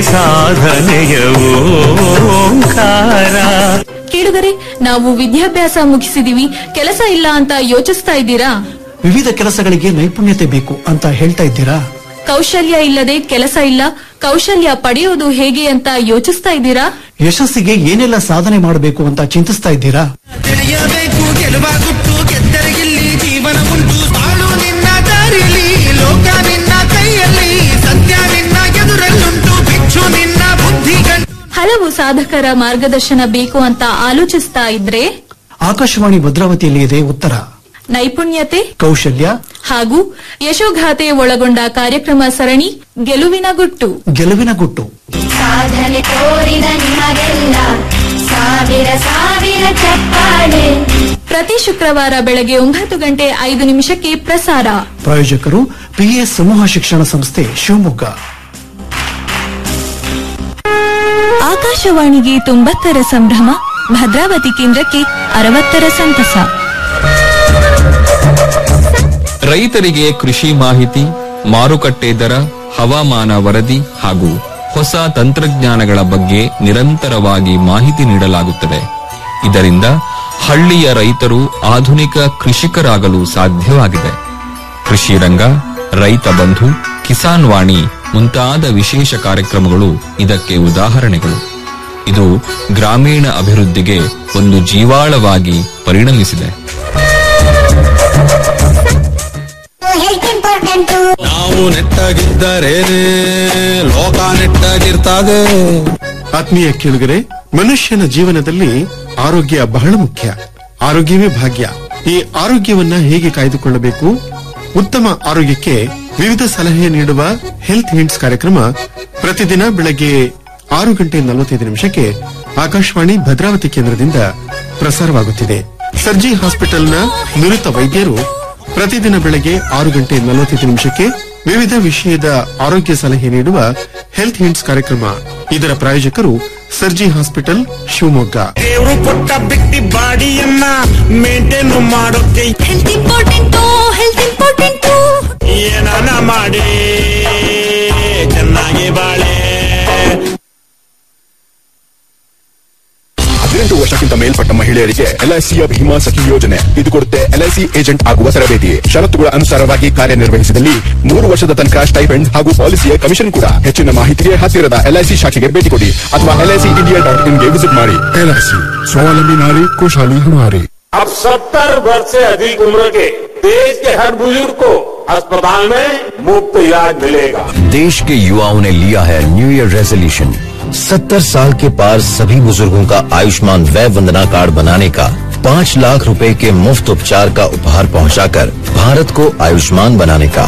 ಸಾಧನೆಯ ಓಂಕಾರ ಕೇಳುಗರೆ ನಾವು ವಿದ್ಯಾಭ್ಯಾಸ ಮುಗಿಸಿದೀವಿ ಕೆಲಸ ಇಲ್ಲ ಅಂತ ಯೋಚಿಸ್ತಾ ಇದ್ದೀರಾ ವಿವಿಧ ಕೆಲಸಗಳಿಗೆ ನೈಪುಣ್ಯತೆ ಬೇಕು ಅಂತ ಹೇಳ್ತಾ ಇದ್ದೀರಾ ಕೌಶಲ್ಯ ಇಲ್ಲದೆ ಕೆಲಸ ಇಲ್ಲ ಕೌಶಲ್ಯ ಪಡೆಯೋದು ಹೇಗೆ ಅಂತ ಯೋಚಿಸ್ತಾ ಇದ್ದೀರಾ ಯಶಸ್ಸಿಗೆ ಏನೆಲ್ಲ ಸಾಧನೆ ಮಾಡಬೇಕು ಅಂತ ಚಿಂತಿಸ್ತಾ ಇದ್ದೀರಾ ತಿಳಿಯಬೇಕು ಗೆಲುವ ಗುಟ್ಟು ಗೆದ್ದರಿಗಿಲ್ಲಿ ಜೀವನ ಉಂಟು ಬಾಳು ನಿನ್ನ ದಾರಿಯಲ್ಲಿ ಲೋಕ ನಿನ್ನ ಕೈಯಲ್ಲಿ ಸತ್ಯ ನಿನ್ನ ಎದುರಲ್ಲುಂಟು ಬಿಚ್ಚು ನಿನ್ನ ಬುದ್ಧಿ ಗಂಟು ಹಲವು ಸಾಧಕರ ಮಾರ್ಗದರ್ಶನ ಬೇಕು ಅಂತ ಆಲೋಚಿಸ್ತಾ ಇದ್ರೆ ಆಕಾಶವಾಣಿ ಭದ್ರಾವತಿಯಲ್ಲಿ ಇದೆ ಉತ್ತರ ನೈಪುಣ್ಯತೆ ಕೌಶಲ್ಯ ಹಾಗೂ ಯಶೋಗಾಥೆ ಒಳಗೊಂಡ ಕಾರ್ಯಕ್ರಮ ಸರಣಿ ಗೆಲುವಿನ ಗುಟ್ಟು ಗೆಲುವಿನ ಗುಟ್ಟು ಸಾಧನೆ ತೋರಿದ ನಿಮಗೆಲ್ಲ ಸಾವಿರ ಸಾವಿರ ಚಪ್ಪಾಳೆ ಪ್ರತಿ ಶುಕ್ರವಾರ ಬೆಳಗ್ಗೆ ಒಂಬತ್ತು ಗಂಟೆ ಐದು ನಿಮಿಷಕ್ಕೆ ಪ್ರಸಾರ ಪ್ರಾಯೋಜಕರು ಪಿಎಸ್ ಸಮೂಹ ಶಿಕ್ಷಣ ಸಂಸ್ಥೆ ಶಿವಮೊಗ್ಗ ಆಕಾಶವಾಣಿಗೆ ತೊಂಬತ್ತರ ಸಂಭ್ರಮ ಭದ್ರಾವತಿ ಕೇಂದ್ರಕ್ಕೆ ಅರವತ್ತರ ಸಂತಸ ರೈತರಿಗೆ ಕೃಷಿ ಮಾಹಿತಿ ಮಾರುಕಟ್ಟೆ ದರ ಹವಾಮಾನ ವರದಿ ಹಾಗೂ ಹೊಸ ತಂತ್ರಜ್ಞಾನಗಳ ಬಗ್ಗೆ ನಿರಂತರವಾಗಿ ಮಾಹಿತಿ ನೀಡಲಾಗುತ್ತದೆ ಇದರಿಂದ ಹಳ್ಳಿಯ ರೈತರು ಆಧುನಿಕ ಕೃಷಿಕರಾಗಲು ಸಾಧ್ಯವಾಗಿದೆ ಕೃಷಿ ರಂಗ ರೈತ ಬಂಧು ಕಿಸಾನ್ ವಾಣಿ ಮುಂತಾದ ವಿಶೇಷ ಕಾರ್ಯಕ್ರಮಗಳು ಇದಕ್ಕೆ ಉದಾಹರಣೆಗಳು ಇದು ಗ್ರಾಮೀಣ ಅಭಿವೃದ್ಧಿಗೆ ಒಂದು ಜೀವಾಳವಾಗಿ ಪರಿಣಮಿಸಿದೆ ಹೆಲ್ತ್ ಇಂಪಾರ್ಟೆಂಟು ನಾವು ನೆಟ್ಟಾಗಿದ್ದರೇನೆ ಲೋಕ ನೆಟ್ಟಾಗಿರ್ತದೆ ಆತ್ಮೀಯ ಕೇಳುಗರೆ ಮನುಷ್ಯನ ಜೀವನದಲ್ಲಿ ಆರೋಗ್ಯ ಬಹಳ ಮುಖ್ಯ ಆರೋಗ್ಯವೇ ಭಾಗ್ಯ ಈ ಆರೋಗ್ಯವನ್ನ ಹೇಗೆ ಕಾಯ್ದುಕೊಳ್ಳಬೇಕು ಉತ್ತಮ ಆರೋಗ್ಯಕ್ಕೆ ವಿವಿಧ ಸಲಹೆ ನೀಡುವ ಹೆಲ್ತ್ ಹಿಂಟ್ಸ್ ಕಾರ್ಯಕ್ರಮ ಪ್ರತಿದಿನ ಬೆಳಗ್ಗೆ ಆರು ಗಂಟೆ ನಲವತ್ತೈದು ನಿಮಿಷಕ್ಕೆ ಆಕಾಶವಾಣಿ ಭದ್ರಾವತಿ ಕೇಂದ್ರದಿಂದ ಪ್ರಸಾರವಾಗುತ್ತಿದೆ ಸರ್ಜಿ ಹಾಸ್ಪಿಟಲ್ನ ನುರಿತ ವೈದ್ಯರು ಪ್ರತಿದಿನ ಬೆಳಗ್ಗೆ ಆರು ಗಂಟೆ ನಲವತ್ತೈದು ನಿಮಿಷಕ್ಕೆ ವಿವಿಧ ವಿಷಯದ ಆರೋಗ್ಯ ಸಲಹೆ ನೀಡುವ ಹೆಲ್ತ್ ಹಿಂಟ್ಸ್ ಕಾರ್ಯಕ್ರಮ ಇದರ ಪ್ರಾಯೋಜಕರು ಸರ್ಜಿ ಹಾಸ್ಪಿಟಲ್ ಶಿವಮೊಗ್ಗ ದೇವರು ಕೊಟ್ಟ ಬಿಟ್ಟಿ ಬಾಡಿಯನ್ನ ಮೇಂಟೈನ್ ಮಾಡೋಕೆ ಹೆಲ್ತ್ ಇಂಪಾರ್ಟೆಂಟು ಹೆಲ್ತ್ ಇಂಪಾರ್ಟೆಂಟು ಏನಾನ ಮಾಡಿ ಚೆನ್ನಾಗಿ ಬಾಳೆ ಹದಿನೆಂಟು ವರ್ಷಕ್ಕಿಂತ ಮೇಲ್ಪಟ್ಟ ಮಹಿಳೆಯರಿಗೆ ಎಲ್ಐಸಿಯ ಭೀಮಾ ಸಖಿ ಯೋಜನೆ ಇದು ಕೊಡುತ್ತೆ ಎಲ್ಐಸಿ ಏಜೆಂಟ್ ಆಗುವ ತರಬೇತಿ ಷರತ್ತುಗಳ ಅನುಸಾರವಾಗಿ ಕಾರ್ಯನಿರ್ವಹಿಸಿದಲ್ಲಿ ಮೂರು ವರ್ಷದ ತನಕ ಸ್ಟೈಪೆಂಡ್ ಹಾಗೂ ಪಾಲಿಸಿಯ ಕಮಿಷನ್ ಕೂಡ ಹೆಚ್ಚಿನ ಮಾಹಿತಿಗೆ ಹತ್ತಿರದ ಎಲ್ಐಸಿ ಶಾಖೆಗೆ ಭೇಟಿ ಕೊಡಿ ಅಥವಾ ಎಲ್ಐಸಿ ಇಂಡಿಯಾ ಡಾಟ್ ಇನ್ಗೆ ವಿಸಿಟ್ ಮಾಡಿ ಎಲ್ಐಸಿ ಸ್ವಾವಲಂಬಿ ನಾರಿ ಖುಷಾಲಿ ಹಮಾರಿ अब सत्तर वर्ष से अधिक उम्र के देश के हर बुजुर्ग को अस्पताल में मुफ्त इलाज मिलेगा देश के युवाओं ने लिया है न्यू ईयर रेजोल्यूशन सत्तर साल के पार सभी बुजुर्गों का आयुष्मान वय वंदना कार्ड बनाने का पाँच लाख रुपए के मुफ्त उपचार का उपहार पहुंचाकर भारत को आयुष्मान बनाने का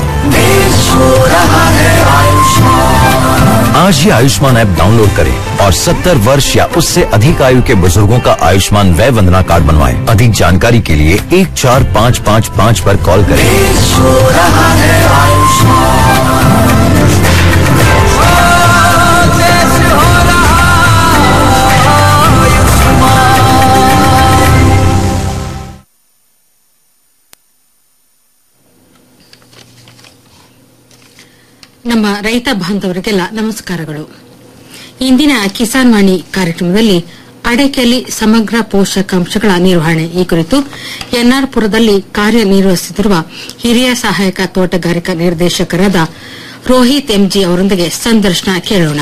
आज ही आयुष्मान ऐप डाउनलोड करें और 70 वर्ष या उससे अधिक आयु के बुजुर्गों का आयुष्मान वय वंदना कार्ड बनवाएं। अधिक जानकारी के लिए एक चार पाँच पाँच पाँच पर कॉल करें ನಮ್ಮ ರೈತ ಬಾಂಧವರಿಗೆಲ್ಲ ನಮಸ್ಕಾರಗಳು ಇಂದಿನ ಕಿಸಾನ್ ವಾಣಿ ಕಾರ್ಯಕ್ರಮದಲ್ಲಿ ಅಡಕೆಯಲ್ಲಿ ಸಮಗ್ರ ಪೋಷಕಾಂಶಗಳ ನಿರ್ವಹಣೆ ಈ ಕುರಿತು ಎನ್ಆರ್ಪುರದಲ್ಲಿ ಕಾರ್ಯನಿರ್ವಹಿಸುತ್ತಿರುವ ಹಿರಿಯ ಸಹಾಯಕ ತೋಟಗಾರಿಕಾ ನಿರ್ದೇಶಕರಾದ ರೋಹಿತ್ ಎಂಜಿ ಅವರೊಂದಿಗೆ ಸಂದರ್ಶನ ಕೇಳೋಣ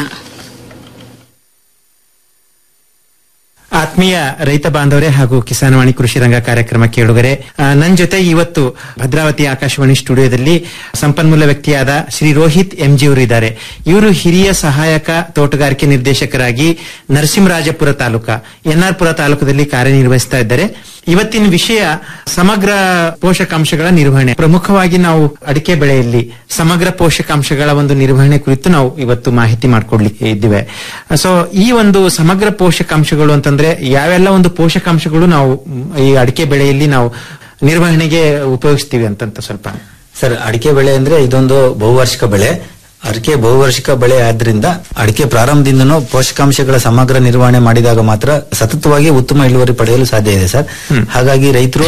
ಆತ್ಮೀಯ ರೈತ ಬಾಂಧವರೇ ಹಾಗೂ ಕಿಸಾನ್ವಾಣಿ ಕೃಷಿ ರಂಗ ಕಾರ್ಯಕ್ರಮ ಕೇಳುಗರೆ ಆ, ನನ್ ಜೊತೆ ಇವತ್ತು ಭದ್ರಾವತಿ ಆಕಾಶವಾಣಿ ಸ್ಟುಡಿಯೋದಲ್ಲಿ ಸಂಪನ್ಮೂಲ ವ್ಯಕ್ತಿಯಾದ ಶ್ರೀ ರೋಹಿತ್ ಎಂಜಿ ಅವರು ಇದ್ದಾರೆ ಇವರು ಹಿರಿಯ ಸಹಾಯಕ ತೋಟಗಾರಿಕೆ ನಿರ್ದೇಶಕರಾಗಿ ನರಸಿಂಹರಾಜಪುರ ತಾಲೂಕ ಎನ್ಆರ್ಪುರ ತಾಲೂಕದಲ್ಲಿ ಕಾರ್ಯನಿರ್ವಹಿಸ್ತಾ ಇದ್ದಾರೆ ಇವತ್ತಿನ ವಿಷಯ ಸಮಗ್ರ ಪೋಷಕಾಂಶಗಳ ನಿರ್ವಹಣೆ ಪ್ರಮುಖವಾಗಿ ನಾವು ಅಡಿಕೆ ಬೆಳೆಯಲ್ಲಿ ಸಮಗ್ರ ಪೋಷಕಾಂಶಗಳ ಒಂದು ನಿರ್ವಹಣೆ ಕುರಿತು ನಾವು ಇವತ್ತು ಮಾಹಿತಿ ಮಾಡ್ಕೊಡ್ಲಿಕ್ಕೆ ಇದ್ದೇವೆ ಸೊ ಈ ಒಂದು ಸಮಗ್ರ ಪೋಷಕಾಂಶಗಳು ಅಂತಂದ್ರೆ ಯಾವೆಲ್ಲ ಒಂದು ಪೋಷಕಾಂಶಗಳು ನಾವು ಮ್, ಈ ಅಡಿಕೆ ಬೆಳೆಯಲ್ಲಿ ನಾವು ನಿರ್ವಹಣೆಗೆ ಉಪಯೋಗಿಸ್ತೀವಿ ಅಂತಂತ ಸ್ವಲ್ಪ ಸರ್ ಅಡಿಕೆ ಬೆಳೆ ಅಂದ್ರೆ ಇದೊಂದು ಬಹುವಾರ್ಷಿಕ ಬೆಳೆ ಅಡಿಕೆ ಬಹುವಾರ್ಷಿಕ ಬೆಳೆ ಆದ್ರಿಂದ ಅಡಿಕೆ ಪ್ರಾರಂಭದಿಂದನೂ ಪೋಷಕಾಂಶಗಳ ಸಮಗ್ರ ನಿರ್ವಹಣೆ ಮಾಡಿದಾಗ ಮಾತ್ರ ಸತತವಾಗಿ ಉತ್ತಮ ಇಳುವರಿ ಪಡೆಯಲು ಸಾಧ್ಯ ಇದೆ ಸರ್ ಹಾಗಾಗಿ ರೈತರು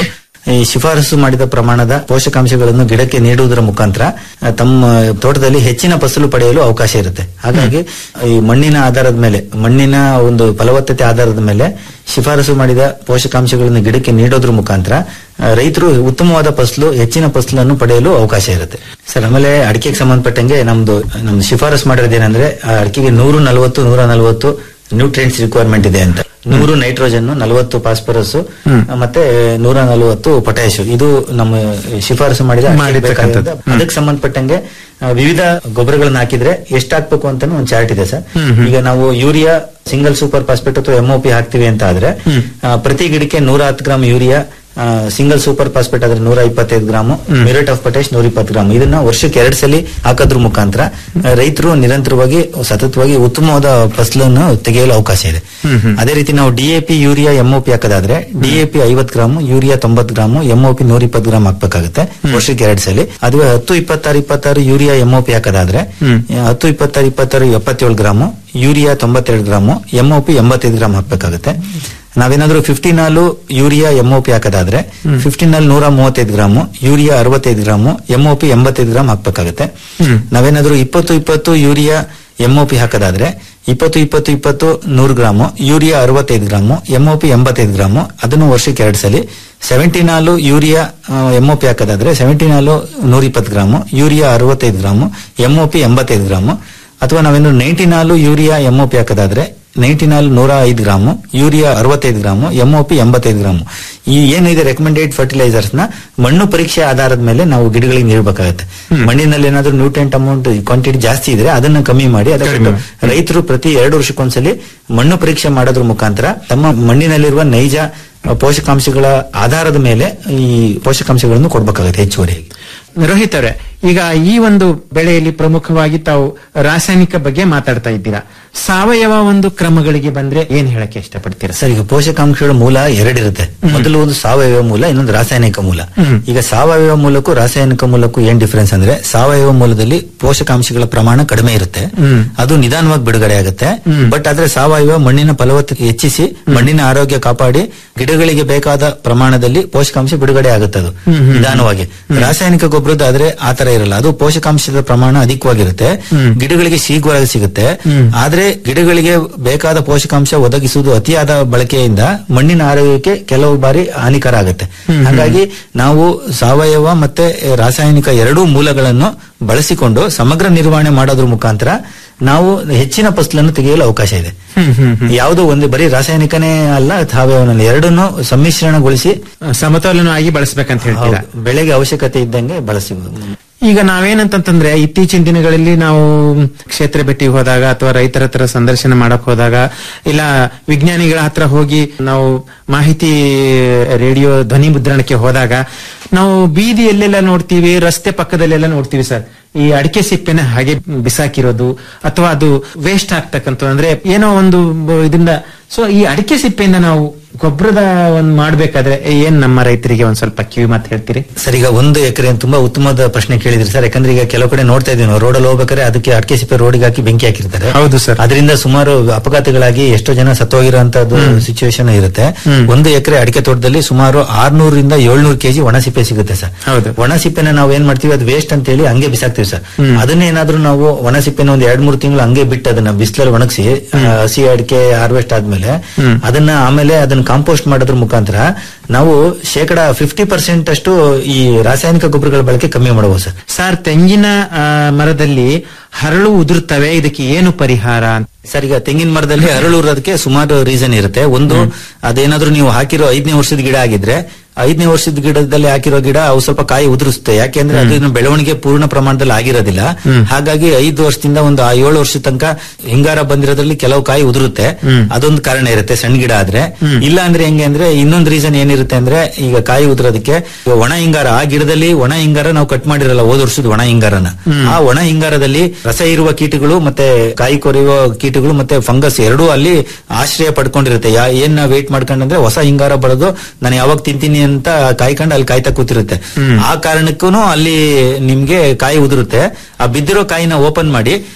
ಈ ಶಿಫಾರಸು ಮಾಡಿದ ಪ್ರಮಾಣದ ಪೋಷಕಾಂಶಗಳನ್ನು ಗಿಡಕ್ಕೆ ನೀಡುವುದರ ಮುಖಾಂತರ ಆ, ತಮ್ಮ ತೋಟದಲ್ಲಿ ಹೆಚ್ಚಿನ ಫಸಲು ಪಡೆಯಲು ಅವಕಾಶ ಇರುತ್ತೆ ಹಾಗಾಗಿ ಈ ಮಣ್ಣಿನ ಆಧಾರದ ಮೇಲೆ ಮಣ್ಣಿನ ಒಂದು ಫಲವತ್ತತೆ ಆಧಾರದ ಮೇಲೆ ಶಿಫಾರಸು ಮಾಡಿದ ಪೋಷಕಾಂಶಗಳನ್ನು ಗಿಡಕ್ಕೆ ನೀಡೋದ್ರ ಮುಖಾಂತರ ಆ, ರೈತರು ಉತ್ತಮವಾದ ಫಸಲು ಹೆಚ್ಚಿನ ಫಸಲನ್ನು ಪಡೆಯಲು ಅವಕಾಶ ಇರುತ್ತೆ ಸರ್ ಆಮೇಲೆ ಅಡಿಕೆಗೆ ಸಂಬಂಧಪಟ್ಟಂಗೆ ನಮ್ದು ನಮ್ದು ಶಿಫಾರಸು ಮಾಡಿರೋದೇನಂದ್ರೆ ಆ ಅಡಿಕೆಗೆ ನೂರು ನಲವತ್ತು ನೂರ ನಲವತ್ತು ನ್ಯೂಟ್ರಿಯೆಂಟ್ಸ್ ರಿಕ್ವೈರ್ಮೆಂಟ್ ಇದೆ ಅಂತ ನೂರು ನೈಟ್ರೋಜನ್ ನಲವತ್ತು ಫಾಸ್ಫರಸ್ ಮತ್ತೆ ನೂರ ನಲವತ್ತು ಪೊಟ್ಯಾಶ್ ಇದು ನಮ್ಮ ಶಿಫಾರಸು ಮಾಡಿದ ಅಡಿಕೆಗೆ ಮಾಡಿರ್ತಕ್ಕಂಥದ್ದು. ಬೇಕಾಗಿರೋದು. ಅದಕ್ಕೆ ಸಂಬಂಧಪಟ್ಟಂಗೆ ಆ, ವಿವಿಧ ಗೊಬ್ಬರಗಳನ್ನ ಹಾಕಿದ್ರೆ ಎಷ್ಟು ಹಾಕ್ಬೇಕು ಅಂತ ಒಂದು ಚಾರ್ಟ್ ಇದೆ ಸರ್ ಈಗ ನಾವು ಯೂರಿಯಾ ಸಿಂಗಲ್ ಸೂಪರ್ ಫಾಸ್ಫೇಟ್ ಅಥವಾ ಎಂಒಪಿ ಹಾಕ್ತಿವಿ ಅಂತ ಆದ್ರೆ ಆ, ಪ್ರತಿ ಗಿಡಕ್ಕೆ ನೂರ ಹತ್ತು gram urea single super phosphate ಆದ್ರೆ ನೂರ ಇಪ್ಪತ್ತೈದು ಗ್ರಾಮ್ ಮ್ಯೂರೇಟ್ ಆಫ್ ಪೊಟ್ಯಾಶ್ ನೂರ ಇಪ್ಪತ್ತು ಗ್ರಾಮ್ ಇದನ್ನ ವರ್ಷಕ್ಕೆ ಎರಡು ಸಲ ಹಾಕೋದ್ರ ಮುಖಾಂತರ ಆ, ರೈತರು ನಿರಂತರವಾಗಿ ಸತತವಾಗಿ ಉತ್ತಮವಾದ ಫಸಲನ್ನು ತೆಗೆಯಲು ಅವಕಾಶ ಇದೆ ಅದೇ ರೀತಿ ನಾವು ಡಿಎಪಿ ಯೂರಿಯಾ ಎಂಒಪಿ ಹಾಕೋದಾದ್ರೆ ಡಿಎಪಿ ಐವತ್ ಗ್ರಾಮ್ ಯೂರಿಯಾ ತೊಂಬತ್ ಗ್ರಾಮ್ ಎಂಒಪಿ ನೂರ ಇಪ್ಪತ್ತು ಗ್ರಾಮ್ ಹಾಕ್ಬೇಕಾಗುತ್ತೆ ವರ್ಷಕ್ಕೆ ಎರಡು ಸಲ ಅದುವೇ ಹತ್ತು ಇಪ್ಪತ್ತಾರು ಇಪ್ಪತ್ತಾರು ಯೂರಿಯಾ ಎಂಒಪಿ ಹಾಕೋದಾದ್ರೆ ಆ, ಹತ್ತು ಇಪ್ಪತ್ತಾರು ಇಪ್ಪತ್ತಾರು ಎಪ್ಪತ್ತೇಳು ಗ್ರಾಮು ಯೂರಿಯಾ ತೊಂಬತ್ತೆರಡು ಗ್ರಾಮು ಎಂಒಪಿ ಎಂಬತ್ತೈದು ಗ್ರಾಮ್ ಹಾಕ್ಬೇಕಾಗುತ್ತೆ ನಾವೇನಾದ್ರೂ ಫಿಫ್ಟೀನ್ ಹಾಲು ಯೂರಿಯಾ ಎಂಒಪಿ ಹಾಕೋದಾದ್ರೆ ಫಿಫ್ಟೀನ್ ಹಾಲು ನೂರ ಮೂವತ್ತೈದು ಗ್ರಾಮು ಯೂರಿಯಾ ಅರವತ್ತೈದು ಗ್ರಾಮು ಎಂಒಪಿ ಎಂಬತ್ತೈದು ಗ್ರಾಮ್ ಹಾಕ್ಬೇಕಾಗುತ್ತೆ ನಾವೇನಾದ್ರೂ ಇಪ್ಪತ್ತು ಇಪ್ಪತ್ತು ಯೂರಿಯಾ ಎಂಒಪಿ ಹಾಕೋದಾದ್ರೆ ಇಪ್ಪತ್ತು ಇಪ್ಪತ್ತು ಇಪ್ಪತ್ತು ನೂರು ಗ್ರಾಮು ಯೂರಿಯಾ ಅರವತ್ತೈದು ಗ್ರಾಮು ಎಂಒಪಿ ಎಂಬತ್ತೈದು ಗ್ರಾಮು ಅದನ್ನು ವರ್ಷಕ್ಕೆ ಎರಡು ಸಲ ಸೆವೆಂಟೀನ್ ಹಾಲು ಯೂರಿಯಾ ಎಂಒಪಿ ಹಾಕೋದಾದ್ರೆ ಸೆವೆಂಟೀನ್ ಹಾಲು ನೂರ ಇಪ್ಪತ್ತು ಗ್ರಾಮು ಯೂರಿಯಾ ಅರವತ್ತೈದು ಗ್ರಾಮು ಎಂಒಪಿ ಎಂಬತ್ತೈದು ಗ್ರಾಮು ಅಥವಾ ನಾವೇನು ನೈನ್ಟೀನ್ ಹಾಲು ಯೂರಿಯಾ ಎಂಒಪಿ ಹಾಕೋದಾದ್ರೆ ನೈನ್ಟೀನ್ ಹಾಲು ನೂರ ಐದು ಗ್ರಾಮು ಯೂರಿಯಾ ಅರವತ್ತೈದು ಗ್ರಾಮು ಎಂಒಪಿ ಎಂಬತ್ತೈದು ಗ್ರಾಮು ಈ ಏನಿದೆ ರೆಕಮೆಂಡೆಡ್ ಫರ್ಟಿಲೈಸರ್ಸ್ ನ ಮಣ್ಣು ಪರೀಕ್ಷೆ ಆಧಾರದ ಮೇಲೆ ನಾವು ಗಿಡಗಳಿಗೆ ನೀಡಬೇಕಾಗುತ್ತೆ ಮಣ್ಣಿನಲ್ಲಿ ಏನಾದ್ರೂ ನ್ಯೂಟ್ರೆಂಟ್ ಅಮೌಂಟ್ ಕ್ವಾಂಟಿಟಿ ಜಾಸ್ತಿ ಇದ್ರೆ ಅದನ್ನ ಕಮ್ಮಿ ಮಾಡಿ ಅದಕ್ಕೆ ರೈತರು ಪ್ರತಿ ಎರಡು ವರ್ಷಕ್ಕೊಂದ್ಸಲಿ ಮಣ್ಣು ಪರೀಕ್ಷೆ ಮಾಡೋದ್ರ ಮುಖಾಂತರ ತಮ್ಮ ಮಣ್ಣಿನಲ್ಲಿರುವ ನೈಜ ಪೋಷಕಾಂಶಗಳ ಆಧಾರದ ಮೇಲೆ ಈ ಪೋಷಕಾಂಶಗಳನ್ನು ಕೊಡ್ಬೇಕಾಗುತ್ತೆ ಹೆಚ್ಚುವರಿಯಾಗಿ ರೋಹಿತ್ ಅವರೇ ಈಗ ಈ ಒಂದು ಬೆಳೆಯಲ್ಲಿ ಪ್ರಮುಖವಾಗಿ ತಾವು ರಾಸಾಯನಿಕ ಬಗ್ಗೆ ಮಾತಾಡ್ತಾ ಇದ್ದೀರಾ ಸಾವಯವ ಒಂದು ಕ್ರಮಗಳಿಗೆ ಬಂದ್ರೆ ಏನ್ ಹೇಳಕ್ಕೆ ಇಷ್ಟಪಡ್ತೀರಾ ಸರ್ ಈಗ ಪೋಷಕಾಂಶಗಳ ಮೂಲ ಎರಡಿರುತ್ತೆ ಮೊದಲು ಒಂದು ಸಾವಯವ ಮೂಲ ಇನ್ನೊಂದು ರಾಸಾಯನಿಕ ಮೂಲ ಈಗ ಸಾವಯವ ಮೂಲಕ್ಕೂ ರಾಸಾಯನಿಕ ಮೂಲಕ್ಕೂ ಏನ್ ಡಿಫರೆನ್ಸ್ ಅಂದ್ರೆ ಸಾವಯವ ಮೂಲದಲ್ಲಿ ಪೋಷಕಾಂಶಗಳ ಪ್ರಮಾಣ ಕಡಿಮೆ ಇರುತ್ತೆ ಅದು ನಿಧಾನವಾಗಿ ಬಿಡುಗಡೆ ಆಗುತ್ತೆ ಬಟ್ ಆದ್ರೆ ಸಾವಯವ ಮಣ್ಣಿನ ಫಲವತ್ತತೆ ಹೆಚ್ಚಿಸಿ ಮಣ್ಣಿನ ಆರೋಗ್ಯ ಕಾಪಾಡಿ ಗಿಡಗಳಿಗೆ ಬೇಕಾದ ಪ್ರಮಾಣದಲ್ಲಿ ಪೋಷಕಾಂಶ ಬಿಡುಗಡೆ ಆಗುತ್ತೆ ಅದು ನಿಧಾನವಾಗಿ ರಾಸಾಯನಿಕ ಗೊಬ್ಬರದ ಆದ್ರೆ ಆತರ ಇರಲ್ಲ ಅದು ಪೋಷಕಾಂಶದ ಪ್ರಮಾಣ ಅಧಿಕವಾಗಿರುತ್ತೆ ಗಿಡಗಳಿಗೆ ಶೀಘ್ರವಾಗಿ ಸಿಗುತ್ತೆ ಆದ್ರೆ ಗಿಡಗಳಿಗೆ ಬೇಕಾದ ಪೋಷಕಾಂಶ ಒದಗಿಸುವುದು ಅತಿಯಾದ ಬಳಕೆಯಿಂದ ಮಣ್ಣಿನ ಆರೋಗ್ಯಕ್ಕೆ ಕೆಲವು ಬಾರಿ ಹಾನಿಕರ ಆಗುತ್ತೆ ಹಾಗಾಗಿ ನಾವು ಸಾವಯವ ಮತ್ತೆ ರಾಸಾಯನಿಕ ಎರಡೂ ಮೂಲಗಳನ್ನು ಬಳಸಿಕೊಂಡು ಸಮಗ್ರ ನಿರ್ವಹಣೆ ಮಾಡೋದ್ರ ಮುಖಾಂತರ ನಾವು ಹೆಚ್ಚಿನ ಫಸಲನ್ನು ತೆಗೆಯಲು ಅವಕಾಶ ಇದೆ ಯಾವುದೋ ಒಂದು ಬರೀ ರಾಸಾಯನಿಕನೇ ಅಲ್ಲ ಸಾವಯವನಲ್ಲಿ ಎರಡನ್ನೂ ಸಮ್ಮಿಶ್ರಣಗೊಳಿಸಿ ಸಮತೋಲನವಾಗಿ ಬಳಸಬೇಕಂತ ಹೇಳ್ತೀರಾ ಹೌದು, ಬೆಳೆಗೆ ಅವಶ್ಯಕತೆ ಇದ್ದಂಗೆ ಬಳಸಬಹುದು ಈಗ ನಾವೇನಂತಂದ್ರೆ ಇತ್ತೀಚಿನ ದಿನಗಳಲ್ಲಿ ನಾವು ಕ್ಷೇತ್ರ ಭೇಟಿ ಹೋದಾಗ ಅಥವಾ ರೈತರ ಹತ್ರ ಸಂದರ್ಶನ ಮಾಡಕ್ ಹೋದಾಗ ಇಲ್ಲ ವಿಜ್ಞಾನಿಗಳ ಹತ್ರ ಹೋಗಿ ನಾವು ಮಾಹಿತಿ ರೇಡಿಯೋ ಧ್ವನಿ ಮುದ್ರಣಕ್ಕೆ ಹೋದಾಗ ನಾವು ಬೀದಿಯಲ್ಲೆಲ್ಲ ನೋಡ್ತೀವಿ ರಸ್ತೆ ಪಕ್ಕದಲ್ಲೆಲ್ಲ ನೋಡ್ತೀವಿ ಸರ್ ಈ ಅಡಿಕೆ ಸಿಪ್ಪೆನ ಹಾಗೆ ಬಿಸಾಕಿರೋದು ಅಥವಾ ಅದು ವೇಸ್ಟ್ ಆಗ್ತಕ್ಕಂಥ ಅಂದ್ರೆ ಏನೋ ಒಂದು ಬ- ಇದರಿಂದ ಸೊ ಈ ಅಡಿಕೆ ಸಿಪ್ಪೆಯಿಂದ ನಾವು ಗೊಬ್ಬರದ ಒಂದ್ ಮಾಡ್ಬೇಕಾದ್ರೆ ಏನ್ ನಮ್ಮ ರೈತರಿಗೆ ಒಂದ್ ಸ್ವಲ್ಪ ಕಿವಿ ಮಾತು ಹೇಳ್ತೀರಿ ಸರ್ ಈಗ ಒಂದು ಎಕರೆ ತುಂಬಾ ಉತ್ತಮವಾದ ಪ್ರಶ್ನೆ ಕೇಳಿದ್ರಿ ಸರ್ ಯಾಕಂದ್ರೆ ಈಗ ಕೆಲವು ಕಡೆ ನೋಡ್ತಾ ಇದೀವಿ ನಾವು ರೋಡಲ್ಲಿ ಹೋಗ್ಬೇಕಾದ್ರೆ ಅದಕ್ಕೆ ಅಡಿಕೆ ಸಿಪ್ಪೆ ರೋಡಿಗೆ ಹಾಕಿ ಬೆಂಕಿ ಹಾಕಿರ್ತಾರೆ ಹೌದು ಸರ್ ಅದರಿಂದ ಸುಮಾರು ಅಪಘಾತಗಳಾಗಿ ಎಷ್ಟೋ ಜನ ಸತ್ತೋಗಿರುವಂತದ್ದು ಸಿಚುವೇಶನ್ ಇರುತ್ತೆ ಒಂದು ಎಕರೆ ಅಡಿಕೆ ತೋಟದಲ್ಲಿ ಸುಮಾರು ಆರ್ನೂರಿಂದ ಏಳ್ನೂರು ಕೆಜಿ ಒಣ ಸಿಪ್ಪೆ ಸಿಗುತ್ತೆ ಸರ್ ಹೌದು ಒಣ ಸಿಪ್ಪೆನ ನಾವು ಏನ್ ಮಾಡ್ತೀವಿ ಅದು ವೇಸ್ಟ್ ಅಂತ ಹೇಳಿ ಹಂಗೆ ಬಿಸಾಕ್ತಿವಿ ಸರ್ ಅದನ್ನೇನಾದ್ರೂ ನಾವು ಒಣ ಸಿಪ್ಪೆನ ಒಂದ್ ಎರಡ್ ಮೂರು ತಿಂಗಳು ಹಂಗೆ ಬಿಟ್ಟು ಅದನ್ನ ಬಿಸಿಲಲ್ಲಿ ಒಣಗಿಸಿ ಹಸಿ ಅಡಿಕೆ ಹಾರ್ವೆಸ್ಟ್ ಆದ್ಮೇಲೆ ಅದನ್ನ ಆಮೇಲೆ ಅದನ್ನ ಕಾಂಪೋಸ್ಟ್ ಮಾಡೋದ್ರ ಮುಖಾಂತರ ನಾವು ಶೇಕಡ ಫಿಫ್ಟಿ ಪರ್ಸೆಂಟ್ ಅಷ್ಟು ಈ ರಾಸಾಯನಿಕ ಗೊಬ್ಬರಗಳ ಬಳಕೆ ಕಮ್ಮಿ ಮಾಡಬಹುದು ಸರ್ ಸರ್ ತೆಂಗಿನ ಆ, ಮರದಲ್ಲಿ ಹರಳು ಉದುರ್ತವೆ ಇದಕ್ಕೆ ಏನು ಪರಿಹಾರ ಅಂತ ಸರ್ ಈಗ ತೆಂಗಿನ ಮರದಲ್ಲಿ ಅರಳುರೋದಕ್ಕೆ ಸುಮಾರು ರೀಸನ್ ಇರುತ್ತೆ ಒಂದು ಅದೇನಾದ್ರೂ ನೀವು ಹಾಕಿರೋ ಐದನೇ ವರ್ಷದ ಗಿಡ ಆಗಿದ್ರೆ ಐದನೇ ವರ್ಷದ ಗಿಡದಲ್ಲಿ ಹಾಕಿರೋ ಗಿಡ ಅವು ಸ್ವಲ್ಪ ಕಾಯಿ ಉದುರಿಸುತ್ತೆ ಯಾಕೆಂದ್ರೆ ಅದ್ರ ಬೆಳವಣಿಗೆ ಪೂರ್ಣ ಪ್ರಮಾಣದಲ್ಲಿ ಆಗಿರೋದಿಲ್ಲ ಹಾಗಾಗಿ ಐದು ವರ್ಷದಿಂದ ಒಂದು ಆ ಏಳು ವರ್ಷದ ತನಕ ಹಿಂಗಾರ ಬಂದಿರೋದ್ರಲ್ಲಿ ಕೆಲವು ಕಾಯಿ ಉದುರುತ್ತೆ ಅದೊಂದು ಕಾರಣ ಇರುತ್ತೆ ಸಣ್ಣ ಗಿಡ ಆದ್ರೆ ಇಲ್ಲ ಅಂದ್ರೆ ಹೆಂಗೆ ಅಂದ್ರೆ ಇನ್ನೊಂದು ರೀಸನ್ ಏನಿರುತ್ತೆ ಅಂದ್ರೆ ಈಗ ಕಾಯಿ ಉದುರೋದಕ್ಕೆ ಈಗ ಒಣ ಹಿಂಗಾರ ಆ ಗಿಡದಲ್ಲಿ ಒಣ ಹಿಂಗಾರ ನಾವು ಕಟ್ ಮಾಡಿರಲ್ಲ ಹೋದ ವರ್ಷದ ಒಣ ಹಿಂಗಾರನ ಆ ಒಣ ಹಿಂಗಾರದಲ್ಲಿ ರಸ ಇರುವ ಕೀಟಗಳು ಮತ್ತೆ ಕಾಯಿ ಕೊರೆಯುವ ಕೀಟಗಳು ಮತ್ತೆ ಫಂಗಸ್ ಎರಡೂ ಅಲ್ಲಿ ಆಶ್ರಯ ಪಡ್ಕೊಂಡಿರುತ್ತೆ ಯಾ ಏನ್ ವೇಟ್ ಮಾಡ್ಕೊಂಡ್ರೆ ಹೊಸ ಹಿಂಗಾರ ಬರೋದು ನಾನು ಯಾವಾಗ ತಿಂತೀನಿ ಅಂತ ಕಾಯ್ಕೊಂಡು ಅಲ್ಲಿ ಕಾಯ್ತಾ ಕೂತಿರುತ್ತೆ ಆ ಕಾರಣಕ್ಕೂ ಅಲ್ಲಿ ನಿಮ್ಗೆ ಕಾಯಿ ಉದುರುತ್ತೆ ಆ ಬಿದ್ದಿರೋ ಕಾಯಿನ ಓಪನ್ ಮಾಡಿ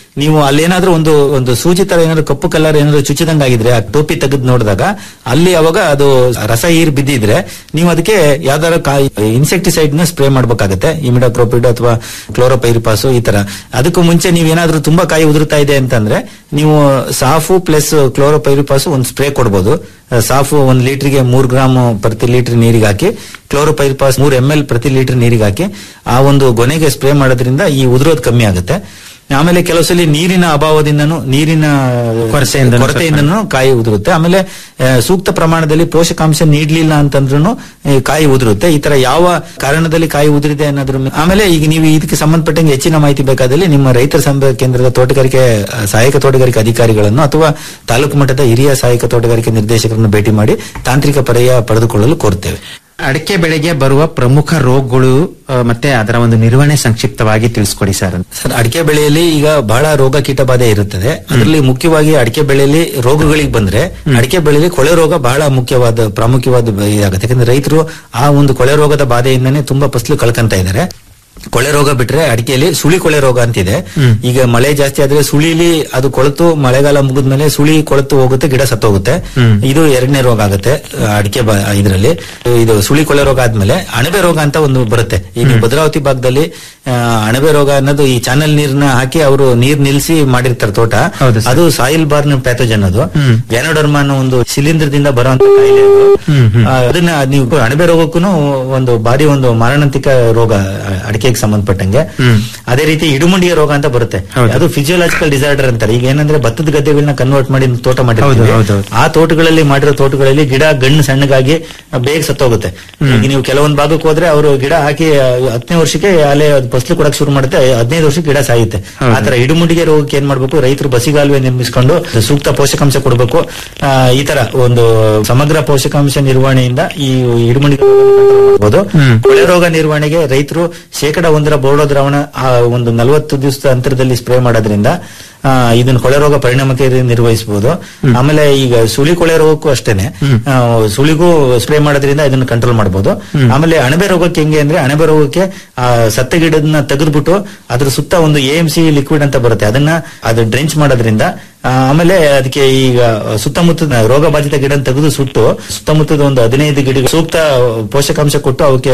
ನೀವು ಅಲ್ಲೇನಾದ್ರೂ ಒಂದು ಒಂದು ಸೂಜಿ ತರ ಏನಾದ್ರು ಕಪ್ಪು ಕಲರ್ ಏನಾದ್ರು ಚುಚ್ಚಿದಂಗಾಗಿದ್ರೆ ಆ ಟೋಪಿ ತೆಗೆದು ನೋಡಿದಾಗ ಅಲ್ಲಿ ಅವಾಗ ಅದು ರಸ ಹೀರ್ ಬಿದ್ದಿದ್ರೆ ನೀವು ಅದಕ್ಕೆ ಯಾವ್ದಾರ ಇನ್ಸೆಕ್ಟಿಸೈಡ್ ನ ಸ್ಪ್ರೇ ಮಾಡ್ಬೇಕಾಗತ್ತೆ ಇಮಿಡಾಕ್ರೋಪಿಡ್ ಅಥವಾ ಕ್ಲೋರೋಪೈರಿಪಾಸು ಈ ತರ ಅದಕ್ಕೂ ಮುಂಚೆ ನೀವು ಏನಾದ್ರೂ ತುಂಬಾ ಕಾಯಿ ಉದುರ್ತಾ ಇದೆ ಅಂತಂದ್ರೆ ನೀವು ಸಾಫು ಪ್ಲಸ್ ಕ್ಲೋರೋಪೈರಿಪಾಸು ಒಂದು ಸ್ಪ್ರೇ ಕೊಡ್ಬೋದು ಆ, ಸಾಫು ಒಂದು ಲೀಟರ್ಗೆ ಮೂರ್ ಗ್ರಾಮ್ ಪ್ರತಿ ಲೀಟರ್ ನೀರಿಗೆ ಹಾಕಿ ಕ್ಲೋರೋಪೈರಿಪಾಸ್ ಮೂರ್ ಎಂ ಎಲ್ ಪ್ರತಿ ಲೀಟರ್ ನೀರಿಗೆ ಹಾಕಿ ಆ ಒಂದು ಗೊನೆಗೆ ಸ್ಪ್ರೇ ಮಾಡೋದ್ರಿಂದ ಈ ಉದುರೋದು ಕಮ್ಮಿ ಆಗುತ್ತೆ ಆಮೇಲೆ ಕೆಲವು ಸಲ ನೀರಿನ ಅಭಾವದಿಂದನೂ ನೀರಿನ ಕೊರತೆಯಿಂದನೂ ಕೊರತೆಯಿಂದನೂ ಕಾಯಿ ಉದುರುತ್ತೆ ಆಮೇಲೆ ಆ, ಸೂಕ್ತ ಪ್ರಮಾಣದಲ್ಲಿ ಪೋಷಕಾಂಶ ನೀಡ್ಲಿಲ್ಲ ಅಂತಂದ್ರೂ ಕಾಯಿ ಉದುರುತ್ತೆ ಈ ತರ ಯಾವ ಕಾರಣದಲ್ಲಿ ಕಾಯಿ ಉದುರಿದೆ ಅನ್ನೋದ್ರ ಮೇ- ಆಮೇಲೆ ಈಗ ನೀವು ಇದಕ್ಕೆ ಸಂಬಂಧಪಟ್ಟಂಗೆ ಹೆಚ್ಚಿನ ಮಾಹಿತಿ ಬೇಕಾದಲ್ಲಿ ನಿಮ್ಮ ರೈತರ ಸಂಘ ಕೇಂದ್ರದ ತೋಟಗಾರಿಕೆ ಆ, ಸಹಾಯಕ ತೋಟಗಾರಿಕೆ ಅಧಿಕಾರಿಗಳನ್ನು ಅಥವಾ ತಾಲೂಕು ಮಟ್ಟದ ಹಿರಿಯ ಸಹಾಯಕ ತೋಟಗಾರಿಕೆ ನಿರ್ದೇಶಕರನ್ನು ಭೇಟಿ ಮಾಡಿ ತಾಂತ್ರಿಕ ಪರಿಹಾರ ಪಡೆದುಕೊಳ್ಳಲು ಕೋರುತ್ತೇವೆ ಅಡಿಕೆ ಬೆಳೆಗೆ ಬರುವ ಪ್ರಮುಖ ರೋಗಗಳು ಆ, ಮತ್ತೆ ಅದರ ಒಂದು ನಿರ್ವಹಣೆ ಸಂಕ್ಷಿಪ್ತವಾಗಿ ತಿಳಿಸ್ಕೊಡಿ ಸರ್ ಸರ್ ಅಡಿಕೆ ಬೆಳೆಯಲ್ಲಿ ಈಗ ಬಹಳ ರೋಗ ಕೀಟ ಬಾಧೆ ಇರುತ್ತದೆ ಅದರಲ್ಲಿ ಮುಖ್ಯವಾಗಿ ಅಡಿಕೆ ಬೆಳೆಯಲ್ಲಿ ರೋಗಗಳಿಗೆ ಬಂದ್ರೆ ಅಡಿಕೆ ಬೆಳೆಯಲ್ಲಿ ಕೊಳೆ ರೋಗ ಬಹಳ ಮುಖ್ಯವಾದ ಪ್ರಾಮುಖ್ಯವಾದ ಬ- ಇದಾಗುತ್ತೆ ಯಾಕಂದ್ರೆ ರೈತರು ಆ ಒಂದು ಕೊಳೆ ರೋಗದ ಬಾಧೆಯಿಂದನೇ ತುಂಬಾ ಫಸಲು ಕಳ್ಕೊಂತ ಇದ್ದಾರೆ ಕೊಳೆ ರೋಗ ಬಿಟ್ರೆ ಅಡಿಕೆಯಲ್ಲಿ ಸುಳಿ ಕೊಳೆ ರೋಗ ಅಂತಿದೆ ಈಗ ಮಳೆ ಜಾಸ್ತಿ ಆದ್ರೆ ಸುಳಿಲಿ ಅದು ಕೊಳೆತು ಮಳೆಗಾಲ ಮುಗಿದ್ಮೇಲೆ ಸುಳಿ ಕೊಳೆತು ಹೋಗುತ್ತೆ ಗಿಡ ಸತ್ತೋಗುತ್ತೆ ಇದು ಎರಡನೇ ರೋಗ ಆಗುತ್ತೆ ಆ, ಅಡಿಕೆ ಬ- ಇದರಲ್ಲಿ ಇದು ಸುಳಿ ಕೊಳೆ ರೋಗ ಆದ್ಮೇಲೆ ಅಣಬೆ ರೋಗ ಅಂತ ಒಂದು ಬರುತ್ತೆ ಈಗ ಭದ್ರಾವತಿ ಭಾಗದಲ್ಲಿ ಆ, ಅಣಬೆ ರೋಗ ಅನ್ನೋದು ಈ ಚಾನಲ್ ನೀರ್ನ ಹಾಕಿ ಅವರು ನೀರ್ ನಿಲ್ಸಿ ಮಾಡಿರ್ತಾರೆ ತೋಟ ಅದು ಸಾಯಿಲ್ ಬಾರ್ನ್ ಪ್ಯಾಥೋಜನ್ ಅದು ವ್ಯಾನೋಡರ್ಮ ಅನ್ನೋ ಒಂದು ಶಿಲೀಂಧ್ರದಿಂದ ಬರುವಂತ ಕಾಯಿಲೆ ಅದು. ಆ, ಅದನ್ನ ನೀವು ಅಣಬೆ ರೋಗಕ್ಕೂ ಒಂದು ಬಾರಿ ಒಂದು ಮಾರಣಾಂತಿಕ ರೋಗ ಆ, ಅಡಿಕೆಗೆ ಸಂಬಂಧಪಟ್ಟಂಗೆ ಅದೇ ರೀತಿ ಇಡುಮುಂಡಿಯ ರೋಗ ಅಂತ ಬರುತ್ತೆ ಅದು ಫಿಸಿಯೋಲಾಜಿಕಲ್ ಡಿಸಾರ್ಡರ್ ಅಂತಾರೆ ಈಗ ಏನಂದ್ರೆ ಭತ್ತದ ಗದ್ದೆಗಳನ್ನ ಕನ್ವರ್ಟ್ ಮಾಡಿ ತೋಟ ಹೌದು, ಮಾಡಿರ್ತೀವಿ ಹೌದು. ಆ ತೋಟಗಳಲ್ಲಿ ಮಾಡಿರೋ ತೋಟಗಳಲ್ಲಿ ಗಿಡ ಗಣ್ಣು ಸಣ್ಣಗಾಗಿ ಬೇಗ ಸತ್ತೋಗುತ್ತೆ ಈಗ ನೀವು ಕೆಲವೊಂದು ಭಾಗಕ್ಕೆ ಹೋದ್ರೆ ಅವರು ಗಿಡ ಹಾಕಿ ಆ, ಹತ್ತನೇ ವರ್ಷಕ್ಕೆ ಅಲ್ಲೇ ಅದು ಫಸಲು ಕೊಡಕ್ ಶುರು ಮಾಡುತ್ತೆ ಹದಿನೈದು ವರ್ಷಕ್ಕೆ ಗಿಡ ಸಾಯುತ್ತೆ ಹೌದು. ಆತರ ಇಡುಮುಂಡಿಗೆ ರೋಗಕ್ಕೆ ಏನ್ ಮಾಡ್ಬೇಕು ರೈತರು ಬಸಿಗಾಲುವೆ ನಿರ್ಮಿಸಿಕೊಂಡು ಸೂಕ್ತ ಪೋಷಕಾಂಶ ಕೊಡಬೇಕು ಆ, ಈ ತರ ಒಂದು ಸಮಗ್ರ ಪೋಷಕಾಂಶ ನಿರ್ವಹಣೆಯಿಂದ ಈ ಇಡುಮುಂಡಿಗೆ ಮಾಡಬಹುದು ಕೊಳೆ ರೋಗ ನಿರ್ವಹಣೆಗೆ ರೈತರು ಶೇಕಡ ಒಂದರ ಬೋರ್ಡೋ ದ್ರಾವಣ ಆ, ಒಂದು ನಲವತ್ತು ದಿವಸದ ಅಂತರದಲ್ಲಿ ಸ್ಪ್ರೇ ಮಾಡೋದ್ರಿಂದ ಆ, ಇದನ್ನ ಕೊಳೆ ರೋಗ ಪರಿಣಾಮಕಾರಿ ನಿರ್ವಹಿಸಬಹುದು ಆಮೇಲೆ ಈಗ ಸುಳಿ ಕೊಳೆ ರೋಗಕ್ಕೂ ಅಷ್ಟೇನೆ ಆ, ಸುಳಿಗೂ ಸ್ಪ್ರೇ ಮಾಡೋದ್ರಿಂದ ಇದನ್ನ ಕಂಟ್ರೋಲ್ ಮಾಡಬಹುದು ಆಮೇಲೆ ಅಣಬೆ ರೋಗಕ್ಕೆ ಹೆಂಗೆ ಅಂದ್ರೆ ಅಣಬೆ ರೋಗಕ್ಕೆ ಆ, ಸತ್ತ ಗಿಡದನ್ನ ತೆಗೆದ್ಬಿಟ್ಟು ಅದ್ರ ಸುತ್ತ ಒಂದು ಎ ಎಂ ಸಿ ಲಿಕ್ವಿಡ್ ಅಂತ ಬರುತ್ತೆ ಅದನ್ನ ಅದು ಡ್ರೆಂಚ್ ಮಾಡೋದ್ರಿಂದ ಆ, ಆಮೇಲೆ ಅದಕ್ಕೆ ಈಗ ಸುತ್ತಮುತ್ತದ ರೋಗ ಬಾಧಿತ ಗಿಡ ತೆಗೆದು ಸುಟ್ಟು ಸುತ್ತಮುತ್ತದ ಒಂದು ಹದಿನೈದು ಗಿಡ ಸೂಕ್ತ ಪೋಷಕಾಂಶ ಕೊಟ್ಟು ಅವಕ್ಕೆ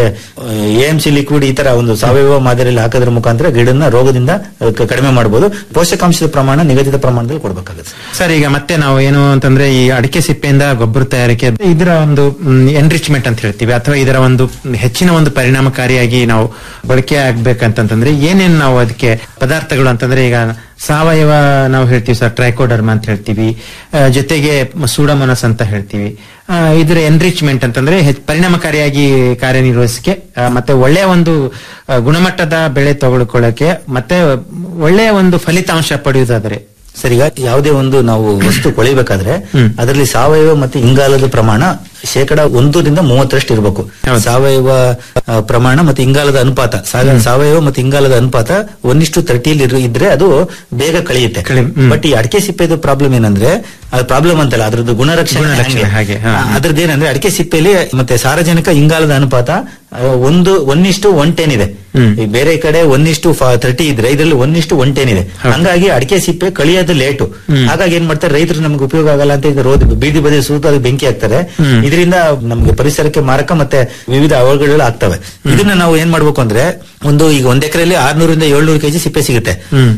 ಎ ಎಂ ಸಿ ಲಿಕ್ವಿಡ್ ಈ ತರ ಒಂದು ಸಾವಯವ ಮಾದರಿಯಲ್ಲಿ ಹಾಕೋದ್ರ ಮುಖಾಂತರ ಗಿಡನ ರೋಗದಿಂದ ಆ, ಕ- ಕಡಿಮೆ ಮಾಡಬಹುದು ಪೋಷಕಾಂಶದ ಪ್ರಮಾಣ ನಿಗದಿತ ಪ್ರಮಾಣದಲ್ಲಿ ಕೊಡಬೇಕಾಗುತ್ತೆ ಸರ್ ಈಗ ಮತ್ತೆ ನಾವು ಏನು ಅಂತಂದ್ರೆ ಈ ಅಡಿಕೆ ಸಿಪ್ಪೆಯಿಂದ ಗೊಬ್ಬರ ತಯಾರಿಕೆ ಇದರ ಒಂದು ಎನ್ರಿಚ್ಮೆಂಟ್ ಅಂತ ಹೇಳ್ತೀವಿ ಅಥವಾ ಇದರ ಒಂದು ಹೆಚ್ಚಿನ ಒಂದು ಪರಿಣಾಮಕಾರಿಯಾಗಿ ನಾವು ಬಳಕೆ ಆಗ್ಬೇಕಂತಂದ್ರೆ ಏನೇನ್ ನಾವು ಅದಕ್ಕೆ ಪದಾರ್ಥಗಳು ಅಂತಂದ್ರೆ ಈಗ ಸಾವಯವ ನಾವು ಹೇಳ್ತೀವಿ ಸರ್ ಟ್ರೈಕೋಡರ್ಮ ಅಂತ ಹೇಳ್ತೀವಿ ಆ, ಜೊತೆಗೆ ಸೂಡಮನಸ್ ಅಂತ ಹೇಳ್ತೀವಿ ಆ, ಇದರ ಎನ್ರಿಚ್ಮೆಂಟ್ ಅಂತಂದ್ರೆ ಹೆಚ್ಚ್- ಪರಿಣಾಮಕಾರಿಯಾಗಿ ಕಾರ್ಯನಿರ್ವಹಿಸಕ್ಕೆ ಆ, ಮತ್ತೆ ಒಳ್ಳೆಯ ಒಂದು ಆ, ಗುಣಮಟ್ಟದ ಬೆಳೆ ತಗೊಳ್ಕೊಳ್ಳಕ್ಕೆ ಮತ್ತೆ ಒಳ್ಳೆಯ ಒಂದು ಫಲಿತಾಂಶ ಪಡೆಯುವುದಾದರೆ ಸರ್ ಈಗ ಯಾವುದೇ ಒಂದು ನಾವು ವಸ್ತು ಕೊಳಿಬೇಕಾದ್ರೆ ಅದರಲ್ಲಿ ಸಾವಯವ ಮತ್ತೆ ಇಂಗಾಲದ ಪ್ರಮಾಣ ಶೇಕಡ ಒಂದರಿಂದ ಮೂವತ್ತರಷ್ಟು ಇರಬೇಕು ಸಾವಯವ ಆ, ಪ್ರಮಾಣ ಮತ್ತೆ ಇಂಗಾಲದ ಅನುಪಾತ ಸಾ- ಸಾವಯವ ಮತ್ತೆ ಇಂಗಾಲದ ಅನುಪಾತ ಒಂದಿಷ್ಟು ತರ್ಟಿಯಲ್ಲಿ ಇದ್ರೆ ಅದು ಬೇಗ ಕಳೆಯುತ್ತೆ ಬಟ್ ಈ ಅಡಿಕೆ ಸಿಪ್ಪೆದು ಪ್ರಾಬ್ಲಮ್ ಏನಂದ್ರೆ ಅದು ಪ್ರಾಬ್ಲಮ್ ಅಂತಲ್ಲ ಅದ್ರದ್ದು ಗುಣರಕ್ಷಣೆ ಗುಣರಕ್ಷಣೆ ಹಾಗೆ, ಹಾ. ಅದ್ರದ್ದು ಏನಂದ್ರೆ ಅಡಿಕೆ ಸಿಪ್ಪೆಯಲ್ಲಿ ಮತ್ತೆ ಸಾರಜನಕ ಇಂಗಾಲದ ಅನುಪಾತ ಆ, ಒಂದು ಒನ್ ಇಷ್ಟು ಒನ್ ಟೆನ್ ಇದೆ ಈ ಬೇರೆ ಕಡೆ ಒನ್ ಇಷ್ಟು ತರ್ಟಿ ಇದ್ರೆ ಇದರಲ್ಲಿ ಒನ್ ಇಷ್ಟು ಒನ್ ಟೆನ್ ಇದೆ ಹಂಗಾಗಿ ಅಡಿಕೆ ಸಿಪ್ಪೆ ಕಳಿಯೋದು ಲೇಟು ಹಾಗಾಗಿ ಏನ್ ಮಾಡ್ತಾರೆ ರೈತರು ನಮ್ಗೆ ಉಪಯೋಗ ಆಗಲ್ಲ ಅಂತ ಈಗ ರೋಡ್ ಬೀದಿ ಬದಿ ಸೂತು ಅದಕ್ಕೆ ಬೆಂಕಿ ಹಾಕ್ತಾರೆ ಇದರಿಂದ ನಮ್ಗೆ ಪರಿಸರಕ್ಕೆ ಮಾರಕ ಮತ್ತೆ ವಿವಿಧ ಅವಘಡಗಳು ಆಗ್ತವೆ ಇದನ್ನ ನಾವು ಏನ್ ಮಾಡ್ಬೇಕು ಅಂದ್ರೆ ಒಂದು ಈಗ ಒಂದ್ ಎಕರೆಯಲ್ಲಿ ಆರ್ನೂರಿಂದ ಏಳ್ನೂರು ಕೆಜಿ ಸಿಪ್ಪೆ ಸಿಗುತ್ತೆ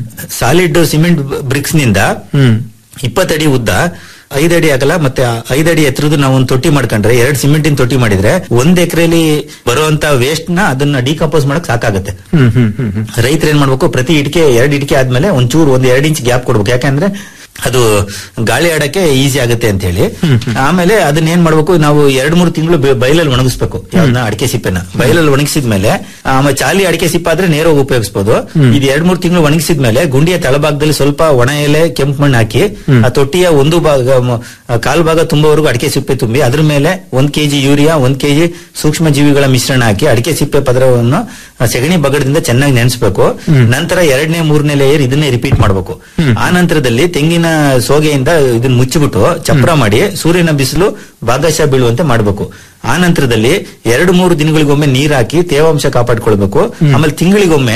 ಸಾಲಿಡ್ ಸಿಮೆಂಟ್ ಬ್ರಿಕ್ಸ್ ನಿಂದ ಇಪ್ಪತ್ತಡಿ ಉದ್ದ ಐದಡಿ ಆಗಲ್ಲ ಮತ್ತೆ ಆ ಐದಡಿ ಎತ್ತರದ್ದು ನಾವು ಒಂದು ತೊಟ್ಟಿ ಮಾಡ್ಕೊಂಡ್ರೆ ಎರಡ್ ಸಿಮೆಂಟಿನ ತೊಟ್ಟಿ ಮಾಡಿದ್ರೆ ಒಂದ್ ಎಕರೆಲಿ ಬರುವಂತ ವೇಸ್ಟ್ ನ ಅದನ್ನ ಡಿಕಂಪೋಸ್ ಮಾಡಕ್ ಸಾಕಾಗುತ್ತೆ ಹ್ಮ್ ಹ್ಮ್ ಹ್ಮ್ ಹ್ಮ್ ರೈತರು ಏನ್ ಮಾಡ್ಬೇಕು ಪ್ರತಿ ಇಟಿಕೆ ಎರಡ್ ಇಟಿಕೆ ಆದ್ಮೇಲೆ ಒಂಚೂರು ಒಂದ್ ಎರಡ್ ಇಂಚ್ ಗ್ಯಾಪ್ ಕೊಡ್ಬೇಕು ಯಾಕಂದ್ರೆ ಅದು ಗಾಳಿ ಆಡಕ್ಕೆ ಈಸಿ ಆಗುತ್ತೆ ಅಂತ ಹೇಳಿ ಆಮೇಲೆ ಅದನ್ನ ಏನ್ ಮಾಡ್ಬೇಕು ನಾವು ಎರಡ್ ಮೂರು ತಿಂಗಳು ಬಯಲಲ್ಲಿ ಒಣಗಿಸ್ಬೇಕು ಯಾವ್ದನ್ನ ಅಡಿಕೆ ಸಿಪ್ಪೆನ ಬಯಲಲ್ಲಿ ಒಣಗಿಸಿದ್ಮೇಲೆ ಆಮೇಲೆ ಚಾಲಿ ಅಡಿಕೆ ಸಿಪ್ಪೆ ಆದ್ರೆ ನೇರವಾಗಿ ಉಪಯೋಗಿಸಬಹುದು ಇದು ಎರಡ್ ಮೂರು ತಿಂಗಳು ಒಣಗಿಸಿದ್ಮೇಲೆ ಗುಂಡಿಯ ತಳಭಾಗದಲ್ಲಿ ಸ್ವಲ್ಪ ಒಣ ಎಲೆ ಕೆಂಪು ಮಣ್ಣು ಹಾಕಿ ಆ ತೊಟ್ಟಿಯ ಒಂದು ಭಾಗ ಮ- ಆ ಕಾಲ್ ಭಾಗ ತುಂಬುವವರೆಗೂ ಅಡಿಕೆ ಸಿಪ್ಪೆ ತುಂಬಿ ಅದ್ರ ಮೇಲೆ ಒಂದ್ ಕೆಜಿ ಯೂರಿಯಾ ಒಂದ್ ಕೆಜಿ ಸೂಕ್ಷ್ಮ ಜೀವಿಗಳ ಮಿಶ್ರಣ ಹಾಕಿ ಅಡಿಕೆ ಸಿಪ್ಪೆ ಪದರವನ್ನು ಆ ಸೆಗಣಿ ಬಗಡದಿಂದ ಚೆನ್ನಾಗಿ ನೆನೆಸ್ಬೇಕು ನಂತರ ಎರಡನೇ ಮೂರನೇ ಲೇಯರ್ ಇದನ್ನೇ ರಿಪೀಟ್ ಮಾಡಬೇಕು ಆ ನಂತರದಲ್ಲಿ ತೆಂಗಿನ ಸೋಗೆಯಿಂದ ಇದನ್ನ ಮುಚ್ಚಿಬಿಟ್ಟು ಚಪ್ರ ಮಾಡಿ ಸೂರ್ಯನ ಬಿಸಿಲು ಭಾಗಶಃ ಬೀಳುವಂತೆ ಮಾಡಬೇಕು ಆ ನಂತರದಲ್ಲಿ ಎರಡು ಮೂರು ದಿನಗಳಿಗೊಮ್ಮೆ ನೀರ್ ಹಾಕಿ ತೇವಾಂಶ ಕಾಪಾಡ್ಕೊಳ್ಬೇಕು ಆಮೇಲೆ ತಿಂಗಳಿಗೊಮ್ಮೆ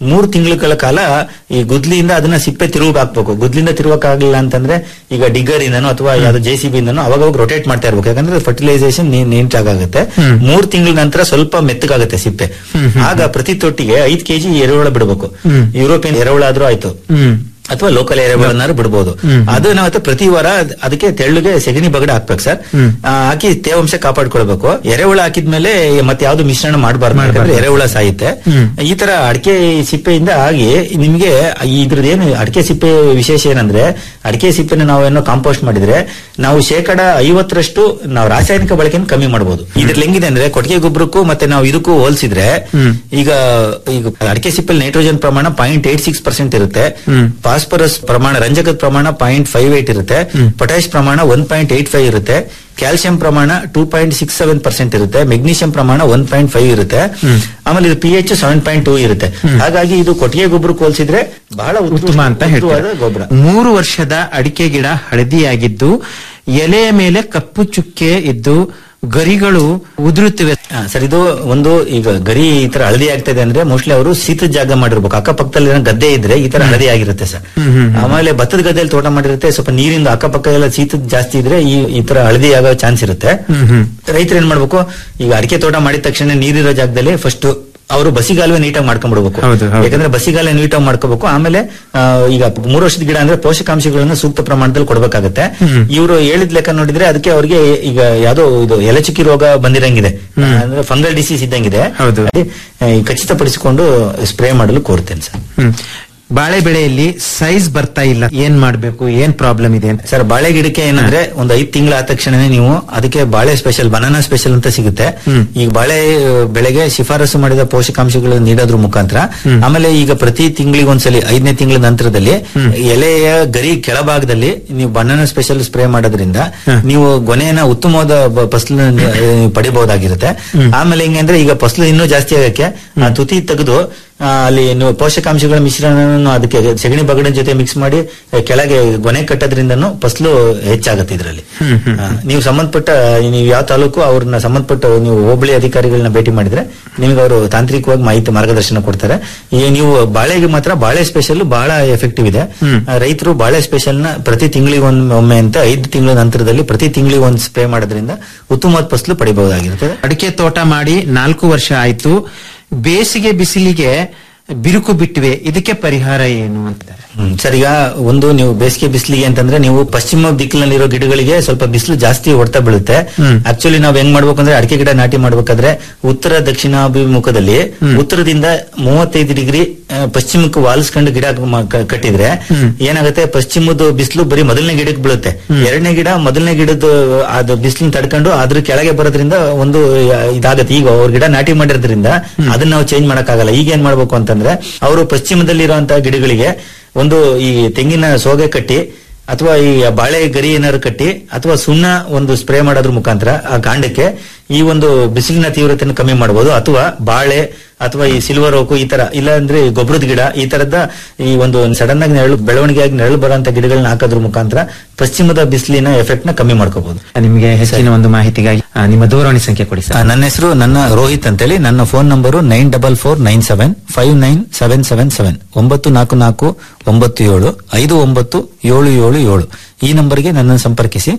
ಮೂರು ತಿಂಗಳ ಕಾಲ ಈ ಗುದ್ಲಿಯಿಂದ ಅದನ್ನ ಸಿಪ್ಪೆ ತಿರುಗಿ ಹಾಕ್ಬೇಕು ಗುದ್ಲಿಂದ ತಿರುವಕ್ಕಾಗಲಿಲ್ಲ ಅಂತಂದ್ರೆ ಈಗ ಡಿಗ್ಗರ್ ಇಂದನೋ ಅಥವಾ ಯಾವ್ದೋ ಜೆ ಸಿ ಬಿ ಇಂದನೋ ಅವಾಗ ರೊಟೇಟ್ ಮಾಡ್ತಾ ಇರ್ಬೇಕು ಯಾಕಂದ್ರೆ ಫರ್ಟಿಲೈಸೇಷನ್ ನೀಟಾಗುತ್ತೆ ಹ್ಮ್. ಮೂರ್ ತಿಂಗಳ ನಂತರ ಸ್ವಲ್ಪ ಮೆತ್ತಗಾಗುತ್ತೆ ಸಿಪ್ಪೆ ಹ್ಮ್, ಹ್ಮ್. ಆಗ ಪ್ರತಿ ತೊಟ್ಟಿಗೆ ಐದ್ ಕೆಜಿ ಎರೆಹುಳ ಬಿಡಬೇಕು ಹ್ಮ್. ಯುರೋಪಿಯನ್ ಎರೆಹುಳ ಆದ್ರೂ ಆಯ್ತು ಹ್ಮ್ ಅಥವಾ ಲೋಕಲ್ ಎರೆಹುಳನಾದ್ರು ಬಿಡಬಹುದು ಹ್ಮ್. ಅದು ನಾವು ಪ್ರತಿ ವಾರ ಅದ್- ಅದಕ್ಕೆ ತೆಳ್ಳುಗೆ ಸೆಗಣಿ ಬಗಡ ಹಾಕ್ಬೇಕು ಸರ್ ಹ್ಮ್. ಆ, ಹಾಕಿ ತೇವಾಂಶ ಕಾಪಾಡ್ಕೊಳ್ಬೇಕು ಎರೆಹುಳ ಹಾಕಿದ್ಮೇಲೆ ಮತ್ತೆ ಯಾವ್ದು ಮಿಶ್ರಣ ಮಾಡಬಾರ್ದು ಮಾಡ್ಬಾರ್ದು. ಯಾಕಂದ್ರೆ ಎರೆಹುಳ ಸಾಯುತ್ತೆ ಹ್ಮ್. ಈ ತರ ಅಡಿಕೆ ಸಿಪ್ಪೆಯಿಂದ ಆಗಿ ನಿಮ್ಗೆ ಇದ್ರದ್ದು ಏನು ಅಡಿಕೆ ಸಿಪ್ಪೆ ವಿಶೇಷ ಏನಂದ್ರೆ ಅಡಿಕೆ ಸಿಪ್ಪೆನ ನಾವೇನೋ ಕಾಂಪೋಸ್ಟ್ ಮಾಡಿದ್ರೆ ನಾವು ಶೇಕಡ ಐವತ್ತರಷ್ಟು ನಾವು ರಾಸಾಯನಿಕ ಬಳಕೆಯನ್ನು ಕಮ್ಮಿ ಮಾಡಬಹುದು ಇದ್ರಲ್ಲಿ ಹೆಂಗಿದೆ ಅಂದ್ರೆ ಕೊಟ್ಟಿಗೆ ಗೊಬ್ಬರಕ್ಕೂ ಮತ್ತೆ ನಾವು ಇದಕ್ಕೂ ಹೋಲಿಸಿದ್ರೆ ಹ್ಮ್. ಈಗ ಈಗ ಅಡಿಕೆ ಸಿಪ್ಪೆಲ್ ನೈಟ್ರೋಜನ್ ಪ್ರಮಾಣ ಪಾಯಿಂಟ್ ಏಟ್ ಸಿಕ್ಸ್ ಪರ್ಸೆಂಟ್ ಇರುತ್ತೆ ಹ್ಮ್. ಫಾಸ್ಫರಸ್ ಪ್ರಮಾಣ ರಂಜಕದ ಪ್ರಮಾಣ ಪಾಯಿಂಟ್ ಫೈವ್ ಏಟ್ ಇರುತ್ತೆ ಹ್ಮ್. ಪೊಟ್ಯಾಶ್ ಪ್ರಮಾಣ ಒನ್ ಪಾಯಿಂಟ್ ಏಟ್ ಫೈವ್ ಇರುತ್ತೆ ಕ್ಯಾಲ್ಸಿಯಂ ಪ್ರಮಾಣ two point six seven percent ಇರುತ್ತೆ ಮೆಗ್ನೀಷಿಯಂ ಪ್ರಮಾಣ ಒನ್ ಪಾಯಿಂಟ್ ಫೈವ್ ಇರುತ್ತೆ ಹ್ಮ್. ಆಮೇಲೆ ಇದು P H seven point two ಇರುತ್ತೆ ಹಾಗಾಗಿ ಇದು ಕೊಟ್ಟಿಗೆ ಗೊಬ್ಬರ ಹೋಲಿಸಿದ್ರೆ ಬಹಳ ಉತ್ತಮ ಅಂತ ಉತ್ತಮವಾದ ಹೇಳ್ತಾರೆ ಗೊಬ್ಬರ ಮೂರು ವರ್ಷದ ಅಡಿಕೆ ಗಿಡ ಹಳದಿಯಾಗಿದ್ದು ಎಲೆಯ ಮೇಲೆ ಕಪ್ಪು ಚುಕ್ಕೆ ಇದ್ದು ಗರಿಗಳು ಉದುರುತ್ತಿವೆ ಹಾ, ಸರ್ ಇದು ಒಂದು ಈಗ ಗರಿ ಈ ತರ ಹಳದಿ ಆಗ್ತಾ ಇದೆ ಅಂದ್ರೆ ಮೋಸ್ಟ್ಲಿ ಅವರು ಶೀತದ ಜಾಗ ಮಾಡಿರ್ಬೇಕು ಅಕ್ಕಪಕ್ಕದಲ್ಲಿ ಏನೋ ಗದ್ದೆ ಇದ್ರೆ ಈ ತರ ಹಳದಿ ಆಗಿರುತ್ತೆ ಸರ್ ಹ್ಮ್, ಹ್ಮ್, ಹ್ಮ್. ಆಮೇಲೆ ಭತ್ತದ ಗದ್ದೆಯಲ್ಲಿ ತೋಟ ಮಾಡಿರುತ್ತೆ ಸ್ವಲ್ಪ ನೀರಿಂದ ಅಕ್ಕಪಕ್ಕ ಎಲ್ಲ ಶೀತದ ಜಾಸ್ತಿ ಇದ್ರೆ ಈ ಈ ತರ ಹಳದಿ ಆಗೋ ಚಾನ್ಸ್ ಇರುತ್ತೆ ಹ್ಮ್, ಹ್ಮ್. ರೈತರು ಏನ್ ಮಾಡ್ಬೇಕು ಈಗ ಅಡಿಕೆ ತೋಟ ಮಾಡಿದ ತಕ್ಷಣ ನೀರಿರೋ ಜಾಗದಲ್ಲಿ ಫಸ್ಟ್ ಅವರು ಬಸಿಗಾಲುವೆ ನೀಟಾಗಿ ಮಾಡ್ಕೊಂಡ್ಬಿಡ್ಬೇಕು ಹೌದು, ಹೌದು. ಯಾಕಂದ್ರೆ ಬಸಿಗಾಲ ನೀಟಾಗಿ ಮಾಡ್ಕೋಬೇಕು ಆಮೇಲೆ ಆ, ಈಗ ಮೂರು ವರ್ಷದ ಗಿಡ ಅಂದ್ರೆ ಪೋಷಕಾಂಶಗಳನ್ನು ಸೂಕ್ತ ಪ್ರಮಾಣದಲ್ಲಿ ಕೊಡಬೇಕಾಗತ್ತೆ ಹ್ಮ್. ಇವರು ಹೇಳಿದ ಲೆಕ್ಕ ನೋಡಿದ್ರೆ ಅದಕ್ಕೆ ಅವ್ರಿಗೆ ಈಗ ಯಾವ್ದೋ ಇದು ಎಲೆಚುಕ್ಕಿ ರೋಗ ಬಂದಿರಂಗಿದೆ ಹ್ಮ್. ಅಂದ್ರೆ ಫಂಗಲ್ ಡಿಸೀಸ್ ಇದ್ದಂಗಿದೆ ಹೌದು. ಅದೇ, ಆ, ಈ ಖಚಿತಪಡಿಸಿಕೊಂಡು ಸ್ಪ್ರೇ ಮಾಡಲು ಕೋರ್ತೇನೆ ಸರ್ ಹ್ಮ್. ಬಾಳೆ ಬೆಳೆಯಲ್ಲಿ ಸೈಜ್ ಬರ್ತಾ ಇಲ್ಲ ಏನ್ ಮಾಡ್ಬೇಕು ಏನ್ ಪ್ರಾಬ್ಲಮ್ ಇದೆ ಅಂತ ಸರ್ ಬಾಳೆ ಗಿಡಕ್ಕೆ ಏನಂದ್ರೆ ಒಂದು ಐದ್ ತಿಂಗಳ ಆದ ತಕ್ಷಣನೇ ನೀವು ಅದಕ್ಕೆ ಬಾಳೆ ಸ್ಪೆಷಲ್ ಬನಾನಾ ಸ್ಪೆಷಲ್ ಅಂತ ಸಿಗುತ್ತೆ ಹ್ಮ್. ಈಗ ಬಾಳೆ ಆ, ಬೆಳೆಗೆ ಶಿಫಾರಸು ಮಾಡಿದ ಪೋಷಕಾಂಶಗಳನ್ನು ನೀಡೋದ್ರ ಮುಖಾಂತರ ಹ್ಮ್. ಆಮೇಲೆ ಈಗ ಪ್ರತಿ ತಿಂಗಳಿಗೆ ಒಂದ್ಸಲಿ ಐದನೇ ತಿಂಗಳ ನಂತರದಲ್ಲಿ ಹ್ಮ್. ಎಲೆಯ ಗರಿ ಕೆಳಭಾಗದಲ್ಲಿ ನೀವು ಬನಾನಾ ಸ್ಪೆಷಲ್ ಸ್ಪ್ರೇ ಮಾಡೋದ್ರಿಂದ ಹ. ನೀವು ಗೊನೆಯನ್ನ ಉತ್ತಮವಾದ ಬ- ಫಸಲನ್ನ ನೀವು, ಆ, ಪಡಿಬಹುದಾಗಿರುತ್ತೆ ಹ್ಮ್. ಆಮೇಲೆ ಹೆಂಗೆ ಅಂದ್ರೆ ಈಗ ಫಸಲು ಇನ್ನೂ ಜಾಸ್ತಿ ಆಗಕ್ಕೆ ಆ ತುತಿ ತೆಗೆದು ಆ, ಅಲ್ಲಿ ನೀವು ಪೋಷಕಾಂಶಗಳ ಮಿಶ್ರಣವನ್ನು ಅದಕ್ಕೆ ಸೆಗಣಿ ಬಗಡಿನ ಜೊತೆ ಮಿಕ್ಸ್ ಮಾಡಿ ಆ, ಕೆಳಗೆ ಗೊನೆ ಕಟ್ಟೋದ್ರಿಂದನೂ ಫಸಲು ಹೆಚ್ಚಾಗುತ್ತೆ ಇದರಲ್ಲಿ ಹ್ಮ್, ಹ್ಮ್, ಆ, ನೀವು ಸಂಬಂಧಪಟ್ಟ ನೀವು ಯಾವ ತಾಲೂಕು ಅವ್ರನ್ನ ಸಂಬಂಧಪಟ್ಟ ನೀವು ಹೋಬಳಿ ಅಧಿಕಾರಿಗಳನ್ನ ಭೇಟಿ ಮಾಡಿದ್ರೆ ನಿಮ್ಗೆ ಅವರು ತಾಂತ್ರಿಕವಾಗಿ ಮಾಹಿತಿ ಮಾರ್ಗದರ್ಶನ ಕೊಡ್ತಾರೆ ಈಗ ನೀವು ಬಾಳೆಗೆ ಮಾತ್ರ ಬಾಳೆ ಸ್ಪೆಷಲ್ ಬಹಳ ಎಫೆಕ್ಟಿವ್ ಇದೆ ಹ್ಮ್. ಆ, ರೈತರು ಬಾಳೆ ಸ್ಪೆಷಲ್ ನ ಪ್ರತಿ ತಿಂಗಳಿಗೆ ಒಮ್ಮೆ ಅಂತ ಐದು ತಿಂಗಳ ನಂತರದಲ್ಲಿ ಪ್ರತಿ ತಿಂಗಳಿಗೆ ಒಂದು ಸ್ಪ್ರೇ ಮಾಡೋದ್ರಿಂದ ಉತ್ತಮವಾದ ಫಸಲು ಪಡಿಬಹುದಾಗಿರ್ತದೆ ಅಡಿಕೆ ತೋಟ ಮಾಡಿ ನಾಲ್ಕು ವರ್ಷ ಆಯ್ತು ಬೇಸಿಗೆ ಬಿಸಿಲಿಗೆ ಬಿರುಕು ಬಿಟ್ಟಿವೆ ಇದಕ್ಕೆ ಪರಿಹಾರ ಏನು ಅಂತಾರೆ ಹ್ಮ್. ಸರ್ ಈಗ ಒಂದು ನೀವು ಬೇಸಿಗೆ ಬಿಸಿಲಿಗೆ ಅಂತಂದ್ರೆ ನೀವು ಪಶ್ಚಿಮ ದಿಕ್ಕಿನಲ್ಲಿರೋ ಗಿಡಗಳಿಗೆ ಸ್ವಲ್ಪ ಬಿಸಿಲು ಜಾಸ್ತಿ ಹೊಡ್ತಾ ಬೀಳುತ್ತೆ ಹ್ಮ್. ಆಕ್ಚುಲಿ ನಾವ್ ಹೆಂಗ್ ಮಾಡ್ಬೇಕು ಅಂದ್ರೆ ಅಡಿಕೆ ಗಿಡ ನಾಟಿ ಮಾಡ್ಬೇಕಾದ್ರೆ ಉತ್ತರ ದಕ್ಷಿಣಾಭಿಮುಖದಲ್ಲಿ ಹ್ಮ್. ಉತ್ತರದಿಂದ ಮೂವತ್ತೈದು ಡಿಗ್ರಿ ಆ, ಪಶ್ಚಿಮಕ್ಕೆ ವಾಲಿಸ್ಕೊಂಡು ಗಿಡ ಮ- ಕ- ಕಟ್ಟಿದ್ರೆ ಹ್ಮ್. ಏನಾಗುತ್ತೆ ಪಶ್ಚಿಮದ ಬಿಸಿಲು ಬರೀ ಮೊದಲನೇ ಗಿಡಕ್ಕೆ ಬೀಳುತ್ತೆ ಹ್ಮ್. ಎರಡನೇ ಗಿಡ ಮೊದಲನೇ ಗಿಡದ ಅದು ಬಿಸಿಲನ್ನ ತಡ್ಕೊಂಡು ಅದ್ರ ಕೆಳಗೆ ಬರೋದ್ರಿಂದ ಒಂದು ಆ, ಇದಾಗತ್ತೆ ಈಗ ಅವ್ರ ಗಿಡ ನಾಟಿ ಮಾಡಿರೋದ್ರಿಂದ ಅದನ್ನ ನಾವು ಚೇಂಜ್ ಮಾಡಕ್ಕಾಗಲ್ಲ ಈಗ ಏನ್ ಮಾಡ್ಬೇಕು ಅಂತಂದ್ರೆ ಅವರು ಪಶ್ಚಿಮದಲ್ಲಿರುವಂತಹ ಗಿಡಗಳಿಗೆ ಒಂದು ಈ ತೆಂಗಿನ ಸೋಗೆ ಕಟ್ಟಿ ಅಥವಾ ಈ ಬಾಳೆ ಗರಿ ಏನಾದ್ರು ಕಟ್ಟಿ ಅಥವಾ ಸುಣ್ಣ ಒಂದು ಸ್ಪ್ರೇ ಮಾಡೋದ್ರ ಮುಖಾಂತರ ಆ ಕಾಂಡಕ್ಕೆ ಈ ಒಂದು ಬಿಸಿಲಿನ ತೀವ್ರತೆಯನ್ನು ಕಮ್ಮಿ ಮಾಡಬಹುದು ಅಥವಾ ಬಾಳೆ ಅಥವಾ ಈ ಸಿಲ್ವರ್ ಓಕು ಈ ತರ ಇಲ್ಲ ಅಂದ್ರೆ ಗೊಬ್ಬರದ ಗಿಡ ಈ ತರದ ಈ ಒಂದು ಸಡನ್ ಆಗಿ ನೆರಳು ಬೆಳವಣಿಗೆಯಾಗಿ ನೆರಳು ಬರುವಂತ ಗಿಡಗಳನ್ನ ಹಾಕೋದ್ರ ಮುಖಾಂತರ ಪಶ್ಚಿಮದ ಬಿಸಿಲಿನ ಎಫೆಕ್ಟ್ ನ ಕಮ್ಮಿ ಮಾಡ್ಕೋಬಹುದು ನಿಮಗೆ ಹೆಚ್ಚಿನ ಒಂದು ಮಾಹಿತಿಗಾಗಿ ಆ, ನಿಮ್ಮ ದೂರವಾಣಿ ಸಂಖ್ಯೆ ಕೊಡಿ ಆ, ಸರ್ ನನ್ನ ಹೆಸರು ನನ್ನ ರೋಹಿತ್ ಅಂತೇಳಿ ನನ್ನ phone number nine double four nine seven five nine seven seven seven ಒಂಬತ್ತು ನಾಲ್ಕು ನಾಲ್ಕು ಒಂಬತ್ತು ಏಳು ಐದು ಒಂಬತ್ತು ಏಳು ಏಳು ಏಳು ಈ ನಂಬರ್ಗೆ ನನ್ನನ್ನು ಸಂಪರ್ಕಿಸಿ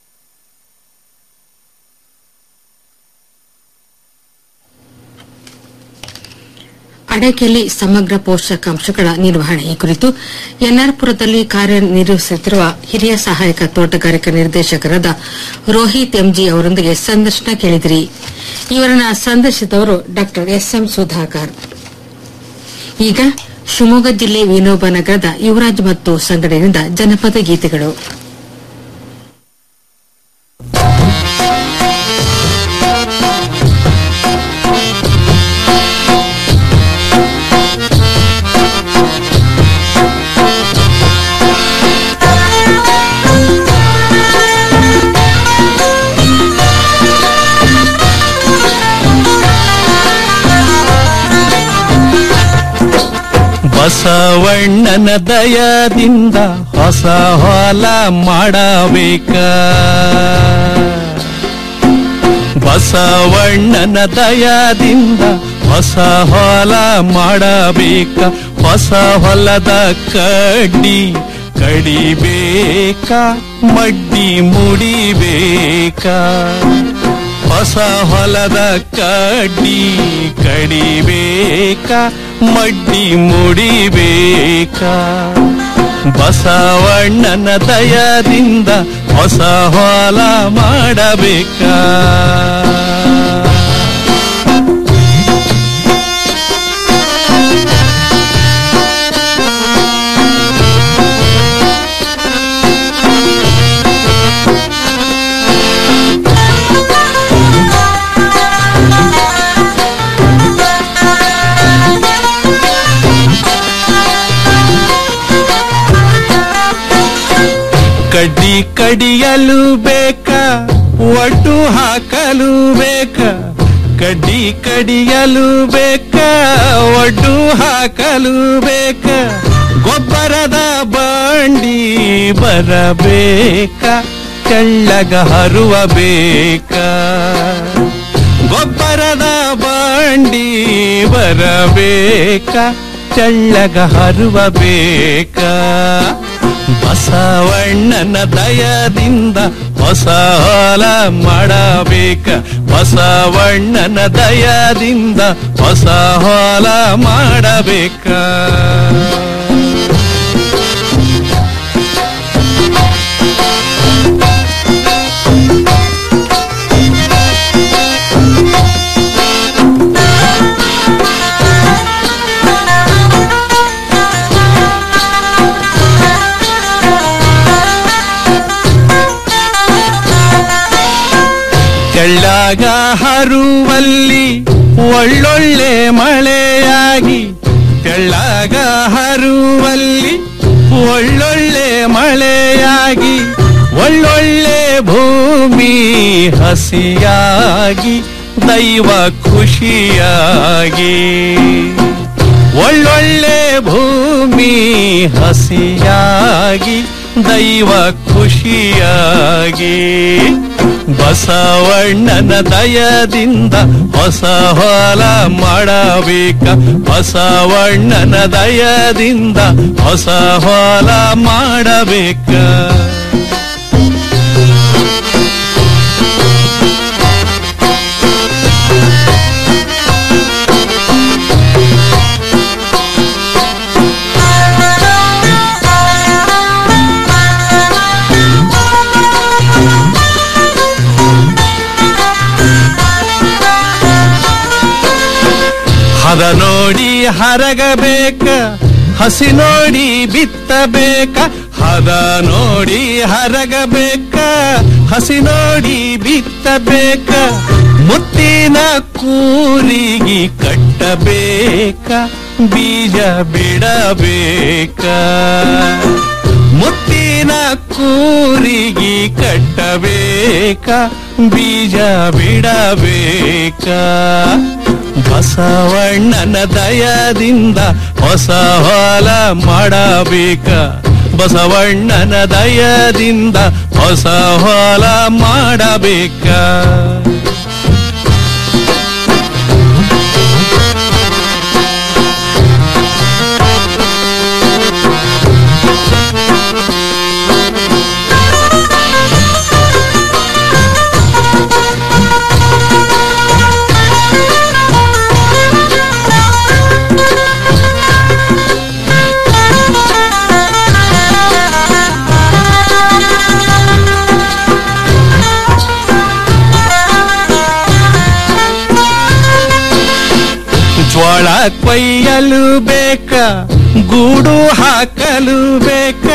ಅಡಕೆಯಲ್ಲಿ ಸಮಗ್ರ ಪೋಷಕಾಂಶಗಳ ನಿರ್ವಹಣೆ ಈ ಕುರಿತು ಎನ್ಆರ್ಪುರದಲ್ಲಿ ಕಾರ್ಯನಿರ್ವಹಿಸುತ್ತಿರುವ ಹಿರಿಯ ಸಹಾಯಕ ತೋಟಗಾರಿಕಾ ನಿರ್ದೇಶಕರಾದ ರೋಹಿತ್ ಎಂಜಿ ಅವರೊಂದಿಗೆ ಸಂದರ್ಶನ ಕೇಳಿದಿರಿ ಇವರನ್ನ ಸಂದರ್ಶಿಸಿದವರು ಡಾ ಎಸ್ ಎಂ ಸುಧಾಕರ್ ಈಗ ಶಿವಮೊಗ್ಗ ಜಿಲ್ಲೆ ವಿನೋಬ ನಗರದ ಯುವರಾಜ್ ಮತ್ತು ಸಂಘಟನೆಯಿಂದ ಜನಪದ ಗೀತೆಗಳು ಬಸವಣ್ಣನ ದಯದಿಂದ ಹೊಸ ಹೊಲ ಮಾಡಬೇಕ ಬಸವಣ್ಣನ ದಯದಿಂದ ಹೊಸ ಹೊಲ ಮಾಡಬೇಕ ಹೊಸ ಹೊಲದ ಕಡ್ಡಿ ಕಡಿಬೇಕ ಮಡ್ಡಿ ಮುಡಿಬೇಕ ಹೊಸ ಹೊಲದ ಕಡ್ಡಿ ಕಡಿಬೇಕ ಮಡ್ಡಿ ಮುಡಿಬೇಕ ಬಸವಣ್ಣನ ದಯದಿಂದ ಹೊಸ ಹೊಲ ಮಾಡಬೇಕ ಕಡ್ಡಿ ಕಡಿಯಲು ಬೇಕ ಒಟ್ಟು ಹಾಕಲು ಬೇಕ ಕಡ್ಡಿ ಕಡಿಯಲು ಬೇಕ ಒಡ್ಡು ಹಾಕಲು ಬೇಕ ಗೊಬ್ಬರದ ಬಂಡಿ ಬರಬೇಕ ತೆಳ್ಳಗ ಹರುವ ಬೇಕ ಗೊಬ್ಬರದ ಬಂಡಿ ಬರಬೇಕ ತೆಳ್ಳಗ ಹರುವ ಬೇಕ ಬಸವಣ್ಣನ ದಯದಿಂದ ಹೊಸ ಹೊಲ ಮಾಡಬೇಕ ಬಸವಣ್ಣನ ದಯದಿಂದ ಹೊಸ ಹೊಲ ಮಾಡಬೇಕ ತೆಳ್ಳಾಗ ಹರುವಲ್ಲಿ ಒಳ್ಳೊಳ್ಳೆ ಮಳೆಯಾಗಿ ತೆಳ್ಳಾಗ ಹರುವಲ್ಲಿ ಒಳ್ಳೊಳ್ಳೆ ಮಳೆಯಾಗಿ ಒಳ್ಳೊಳ್ಳೆ ಭೂಮಿ ಹಸಿಯಾಗಿ ದೈವ ಖುಷಿಯಾಗಿ ಒಳ್ಳೊಳ್ಳೆ ಭೂಮಿ ಹಸಿಯಾಗಿ ದೈವ ಖುಷಿಯಾಗಿ ಬಸವಣ್ಣನ ದಯದಿಂದ ಹೊಸ ಹೊಲ ಮಾಡಬೇಕ ಬಸವಣ್ಣನ ದಯದಿಂದ ಹೊಸ ಹೊಲ ಮಾಡಬೇಕ ಹದ ನೋಡಿ ಹರಗಬೇಕ ಹಸಿ ನೋಡಿ ಬಿತ್ತಬೇಕ ಹದ ನೋಡಿ ಹರಗಬೇಕ ಹಸಿ ನೋಡಿ ಬಿತ್ತಬೇಕ ಮುತ್ತಿನ ಕೂರಿಗಿ ಕಟ್ಟಬೇಕ ಬೀಜ ಬಿಡಬೇಕ ಮುತ್ತಿನ ಕೂರಿಗಿ ಕಟ್ಟಬೇಕ ಬೀಜ ಬಿಡಬೇಕ ಬಸವಣ್ಣನ ದಯದಿಂದ ಹೊಸ ಹೊಲ ಮಾಡಬೇಕ ಬಸವಣ್ಣನ ದಯದಿಂದ ಹೊಸ ಹೊಲ ಮಾಡಬೇಕ ಜ್ವಾಳ ಕೊಯ್ಯಲು ಬೇಕ ಗೂಡು ಹಾಕಲು ಬೇಕ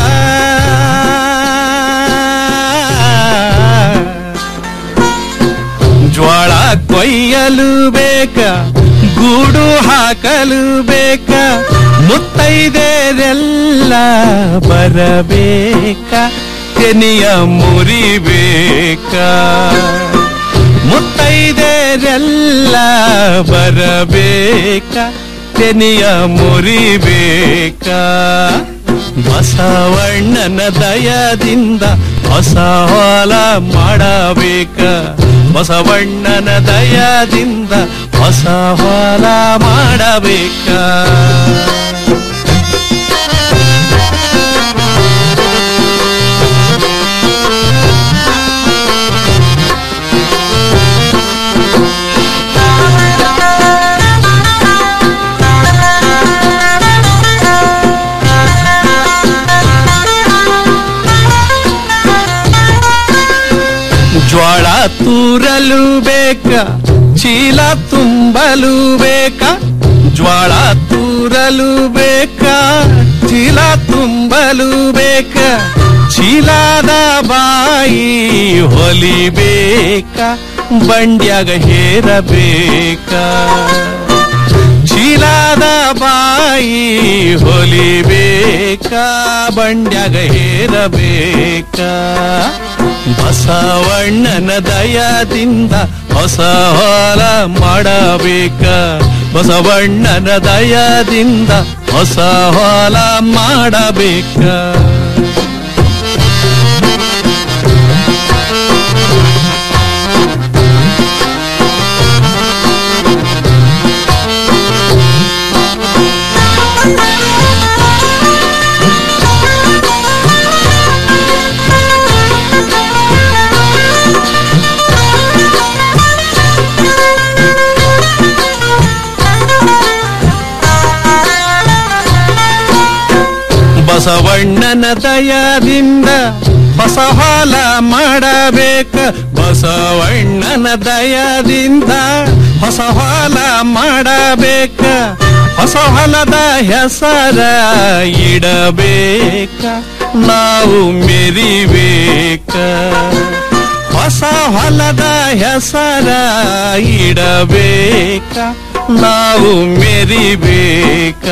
ಜ್ವಾಳ ಕೊಯ್ಯಲು ಬೇಕ ಗೂಡು ಹಾಕಲು ಬೇಕ ಮುತ್ತೈದೆರೆಲ್ಲ ಬರಬೇಕ ತೆನಿಯ ಮುರಿಬೇಕ ಮುತ್ತೈದೆರೆಲ್ಲ ಬರಬೇಕ ತೆನಿಯ ಮುರಿಬೇಕ ಬಸವಣ್ಣನ ದಯದಿಂದ ಹೊಸ ಹೊಲ ಮಾಡಬೇಕ ಬಸವಣ್ಣನ ದಯದಿಂದ ಹೊಸ ಹೊಲ ಮಾಡಬೇಕ ಜ್ವಾಳ ತೂರಲು ಬೇಕ ಚೀಲ ತುಂಬಲು ಬೇಕ ಜ್ವಾಳ ತೂರಲು ಬೇಕ ಚೀಲ ತುಂಬಲು ಬೇಕ ಚೀಲದ ಬಾಯಿ ಹೊಲಿಬೇಕ ಬಂಡ್ಯಾಗ ಹೇರಬೇಕ ಚೀಲದ ಬಾಯಿ ಹೊಲಿಬೇಕ ಬಂಡ್ಯಾಗ ಹೇರಬೇಕ ಬಸವಣ್ಣನ ದಯದಿಂದ ಹೊಸ ಹೊಲ ಮಾಡಬೇಕ ಬಸವಣ್ಣನ ದಯದಿಂದ ಹೊಸ ಹೊಲ ಮಾಡಬೇಕ ಬಸವಣ್ಣನ ದಯದಿಂದ ಹೊಸ ಹೊಲ ಮಾಡಬೇಕ ಬಸವಣ್ಣನ ದಯದಿಂದ ಹೊಸ ಹೊಲ ಮಾಡಬೇಕ ಹೊಸ ಹೊಲದ ಹೆಸರ ಇಡಬೇಕ ನಾವು ಮೆರಿಬೇಕ ಹೊಸ ಹೊಲದ ಹೆಸರ ಇಡಬೇಕ ನಾವು ಮೆರಿಬೇಕ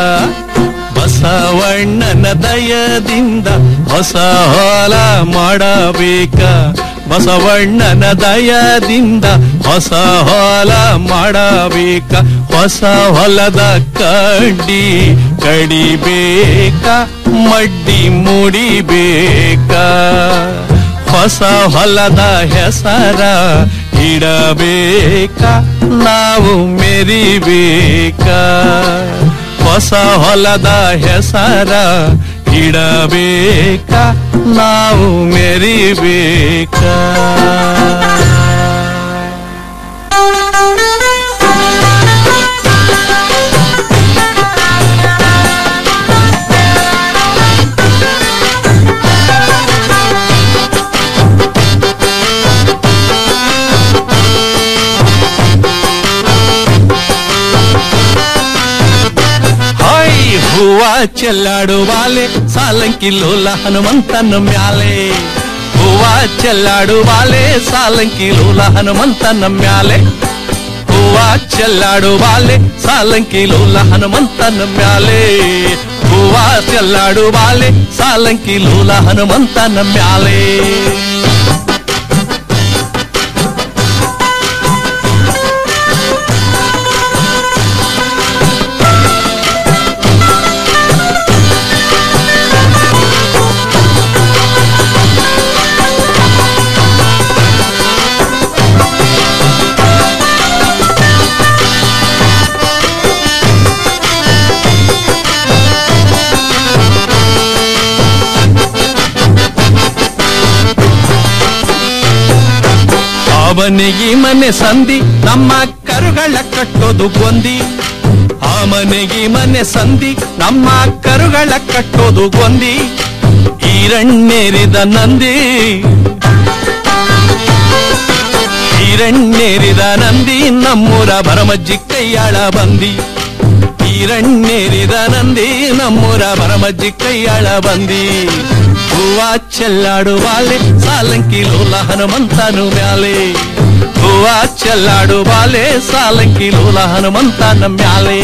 ಬಸವಣ್ಣನ ದಯದಿಂದ ಹೊಸ ಹೊಲ ಮಾಡಬೇಕ ಬಸವಣ್ಣನ ದಯದಿಂದ ಹೊಸ ಹೊಲ ಮಾಡಬೇಕ ಹೊಸ ಹೊಲದ ಕಡ್ಡಿ ಕಡಿಬೇಕ ಮಡ್ಡಿ ಮುಡಿಬೇಕ ಹೊಸ ಹೊಲದ ಹೆಸರ ಇಡಬೇಕ ನಾವು ಮೆರಿಬೇಕ ಹೊಸ ಹೊಲದ ಹೆಸರ ಇಡಬೇಕ ನಾವು ಮೆರಿಬೇಕ ಹಾಯ್ ಹೂವ ಚೆಲ್ಲಾಡುವಾಲೆ ಸಾಲಂಕಿ ಲೋಲ ಹನುಮಂತನ ಮ್ಯಾಲೆ ಹೂವ ಚೆಲ್ಲಾಡುವಾಲೆ ಸಾಲಂಕಿ ಲೋಲ ಹನುಮಂತನ ಮ್ಯಾಲೆ ಹೂವ ಚೆಲ್ಲಾಡುವಾಲೆ ಸಾಲಂಕಿ ಲೋಲ ಹನುಮಂತನ ಮ್ಯಾಲೆ ಹೂವ ಚೆಲ್ಲಾಡುವಾಲೆ ಸಾಲಂಕಿ ಲೋಲ ಹನುಮಂತನ ಮ್ಯಾಲೆ ಮನೆಗೆ ಮನೆ ಸಂಧಿ ನಮ್ಮ ಕರುಗಳ ಕಟ್ಟೋದು ಗೊಂದಿ ಆ ಮನೆಗೆ ಮನೆ ಸಂಧಿ ನಮ್ಮ ಕರುಗಳ ಕಟ್ಟೋದು ಗೊಂದಿ ಈರಣ್ಣೇರಿದ ನಂದಿ ಈರಣ್ಣೇರಿದ ನಂದಿ ನಮ್ಮೂರ ಭರಮಜ್ಜಿ ಕೈಯಾಳ ಬಂದಿ ಈರಣ್ಣೇರಿದ ನಂದಿ ನಮ್ಮೂರ ಭರಮಜ್ಜಿ ಕೈಯಾಳ ಬಂದಿ ಹೂವ ಚೆಲ್ಲಾಡುವಾಲೆ ಸಾಲಂಕಿ ಲೋಲ ಹನುಮಂತನು ಮ್ಯಾಲೆ ಹೂವ ಚೆಲ್ಲಾಡುವಾಲೆ ಸಾಲಂಕಿ ಲೋಲ ಹನುಮಂತನ ಮ್ಯಾಲೆ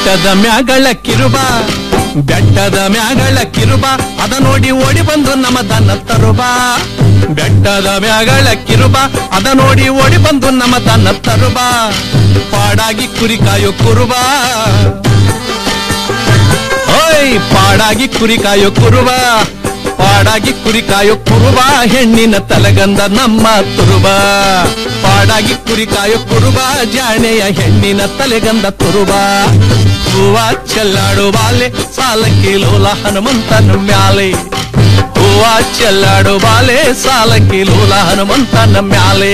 ಬೆಟ್ಟದ ಮ್ಯಾಗಳ ಕಿರುಬ ಬೆಟ್ಟದ ಮ್ಯಾಗಳ ಕಿರುಬ ಅದ ನೋಡಿ ಓಡಿ ಬಂದು ನಮ್ಮ ದನ ತರುಬ ಬೆಟ್ಟದ ಮ್ಯಾಗಳ ಕಿರುಬ ಅದ ನೋಡಿ ಓಡಿ ಬಂದು ನಮ್ಮ ದನ ತರುಬ ಪಾಡಾಗಿ ಕುರಿ ಕಾಯೋ ಕುರುಬ ಓಯ್ ಪಾಡಾಗಿ ಕುರಿ ಕಾಯೋ ಕುರುಬ ಪಾಡಾಗಿ ಕುರಿ ಕಾಯೋ ಕುರುಬ ಹೆಣ್ಣಿನ ತಲೆಗಂದ ನಮ್ಮ ತುರುಬ ಪಾಡಾಗಿ ಕುರಿ ಕಾಯೋ ಕುರುಬ ಜಾಣೆಯ ಹೆಣ್ಣಿನ ತಲೆಗಂದ ತುರುಬ ಹೂವ ಚೆಲ್ಲಾಡು ಬಾಲೆ ಸಾಲಕ್ಕಿ ಲೋಲ ಹನುಮಂತನ ಮ್ಯಾಲೆ ಹೂವ ಚೆಲ್ಲಾಡು ಬಾಲೆ ಸಾಲಕ್ಕಿ ಲೋಲ ಹನುಮಂತನ ಮ್ಯಾಲೆ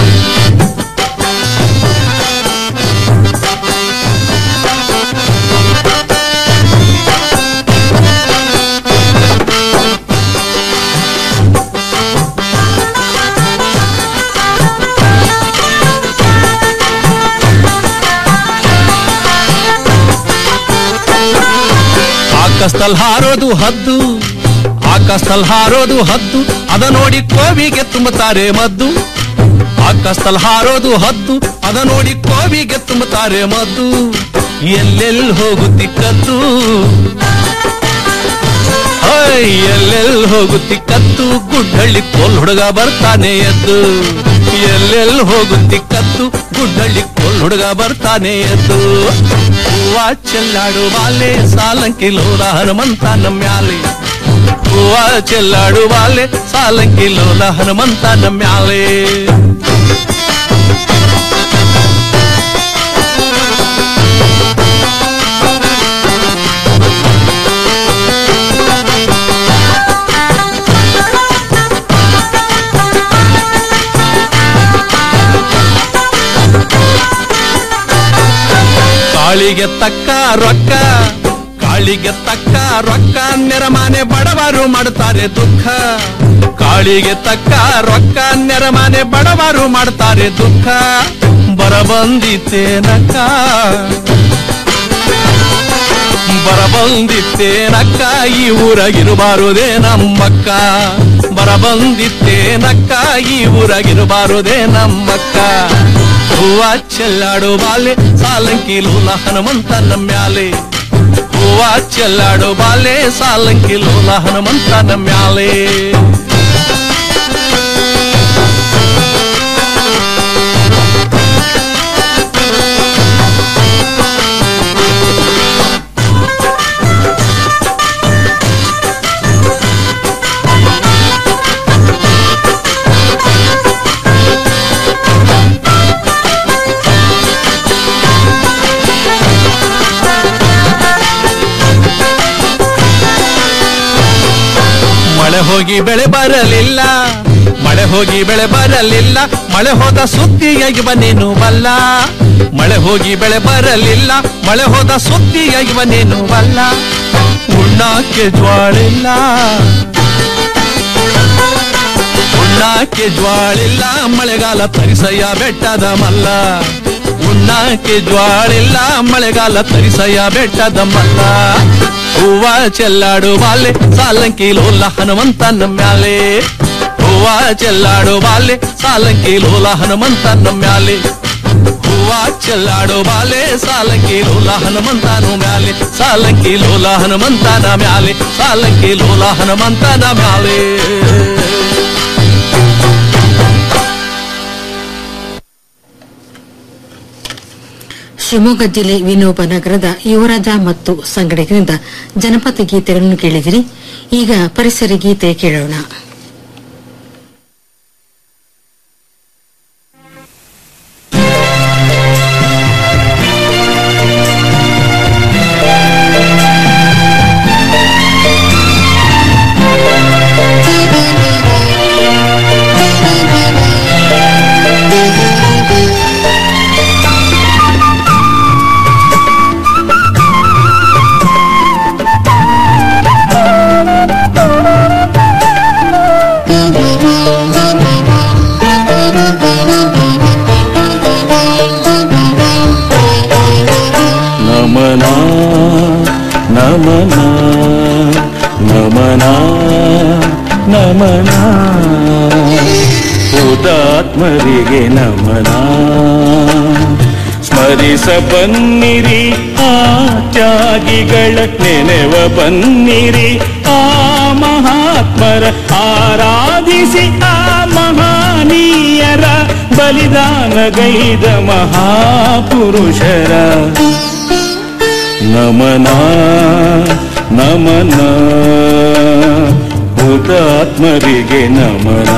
ಆಕಾಶದಲ್ಲಿ ಹಾರೋದು ಹದ್ದು ಆಕಾಶದಲ್ಲಿ ಹಾರೋದು ಹದ್ದು ಅದ ನೋಡಿ ಕೋವಿಗೆ ತುಂಬುತ್ತಾರೆ ಮದ್ದು ಆಕಾಶದಲ್ಲಿ ಹಾರೋದು ಹದ್ದು ಅದ ನೋಡಿ ಕೋವಿಗೆ ತುಂಬುತ್ತಾರೆ ಮದ್ದು ಎಲ್ಲೆಲ್ಲಿ ಹೋಗುತ್ತಿಕ್ಕದ್ದು ಹೊಯ್ ಎಲ್ಲೆಲ್ಲಿ ಹೋಗುತ್ತಿಕ್ಕತ್ತು ಗುಡ್ಡಳ್ಳಿ ಕೋಲ್ ಹುಡುಗ ಬರ್ತಾನೆ ಎದ್ದು ಎಲ್ಲೆಲ್ಲಿ ಹೋಗುತ್ತಿಕ್ಕತ್ತು ಗುಡ್ಡಳ್ಳಿ ಕೋಲ್ ಹುಡುಗ ಬರ್ತಾನೆ ಎದ್ದು ಹೂವ ಚೆಲ್ಲಾಡು ಬಾಲೆ ಸಾಲಂಕಿ ಲೋಲ ಹನುಮಂತನ ಮ್ಯಾಲೆ ಹೂವ ಚೆಲ್ಲಾಡು ಬಾಲೆ ಸಾಲಂಕಿ ಲೋಲ ಹನುಮಂತನ ಮ್ಯಾಲೆ ಕಾಳಿಗೆ ತಕ್ಕ ರೊಕ್ಕ ಕಾಳಿಗೆ ತಕ್ಕ ರೊಕ್ಕ ನೆರಮಾನೆ ಬಡವರು ಮಾಡುತ್ತಾರೆ ದುಃಖ ಕಾಳಿಗೆ ತಕ್ಕ ರೊಕ್ಕ ನೆರಮಾನೆ ಬಡವರು ಮಾಡ್ತಾರೆ ದುಃಖ ಬರಬಂದಿತ್ತೇನಕ್ಕ ಬರಬಂದಿತ್ತೇನಕ್ಕ ಈ ಊರಾಗಿರಬಾರುದೇ ನಮ್ಮಕ್ಕ ಬರಬಂದಿತ್ತೇನಕ್ಕ ಈ ಊರಾಗಿರಬಾರುದೇ ನಮ್ಮಕ್ಕ ಹೂವ ಚೆಲ್ಲಾಡು ಬಾಲೆ ಸಾಲಂಕಿ ಲೋಲ ಹನುಮಂತನ ಮ್ಯಾಲೆ ಹೂವ ಚೆಲ್ಲಾಡು ಬಾಲೆ ಸಾಲಂಕಿ ಲೋಲ ಹನುಮಂತನ ಮ್ಯಾಲೆ ಮಳೆ ಹೋಗಿ ಬೆಳೆ ಬರಲಿಲ್ಲ ಮಳೆ ಹೋಗಿ ಬೆಳೆ ಬರಲಿಲ್ಲ ಮಳೆ ಹೋದ ಸುದ್ದಿಯಾಗಿ ಬನ್ನೇನು ಬಲ್ಲ ಮಳೆ ಹೋಗಿ ಬೆಳೆ ಬರಲಿಲ್ಲ ಮಳೆ ಹೋದ ಸುದ್ದಿಯಾಗಿ ಬನ್ನೇನು ಬಲ್ಲ ಉಣ್ಣಾಕೆ ಜ್ವಾಳಿಲ್ಲ ಉಣ್ಣಾಕೆ ಜ್ವಾಳಿಲ್ಲ ಮಳೆಗಾಲ ತರಿಸಯ್ಯ ಬೆಟ್ಟದ ಮಲ್ಲ ಉಣ್ಣಾಕೆ ಜ್ವಾಳಿಲ್ಲ ಮಳೆಗಾಲ ತರಿಸಯ್ಯ ಬೆಟ್ಟದ ಮಲ್ಲ ಹೂವ ಚೆಲ್ಲಾಡು ಬಾಲೆ ಸಾಲಂಕಿ ಲೋಲ ಹನುಮಂತನ ಮ್ಯಾಲೆ ಹೂವ ಚೆಲ್ಲಾಡು ಬಾಲೆ ಸಾಲಂಕಿ ಲೋಲ ಹನುಮಂತನ ಮ್ಯಾಲೆ ಹೂವ ಚೆಲ್ಲಾಡು ಬಾಲೆ ಸಾಲಂಕಿ ಲೋಲ ಹನುಮಂತನ ಮ್ಯಾಲೆ ಸಾಲಂಕಿ ಲೋಲ ಹನುಮಂತನ ಮ್ಯಾಲೆ ಸಾಲಂಕಿ ಲೋಲ ಹನುಮಂತನ ಮ್ಯಾಲೆ ಶಿವಮೊಗ್ಗ ಜಿಲ್ಲೆ ವಿನೋಬ ನಗರದ ಯುವರಾಜ ಮತ್ತು ಸಂಘಟಕರಿಂದ ಜನಪದ ಗೀತೆಗಳನ್ನು ಕೇಳಿದಿರಿ ಈಗ ಪರಿಸರ ಗೀತೆ ಕೇಳೋಣ ನಮನ ನಮನ ನಮನ ನಮನ ಹುತಾತ್ಮರಿಗೆ ನಮನ ಸ್ಮರ ಸ್ಮರಿಸ ಬನ್ನಿರಿ ಆ ತ್ಯಾಗಿಗಳ ನೆನೆವ ಬನ್ನಿರಿ ಆ ಮಹಾತ್ಮರ ಆರಾಧಿಸಿ ಆ ಮಹಾನೀಯರ ಬಲಿದಾನಗೈದ ಮಹಾಪುರುಷರ ನಮನ ನಮನ ಹುತಾತ್ಮರಿಗೆ ನಮನ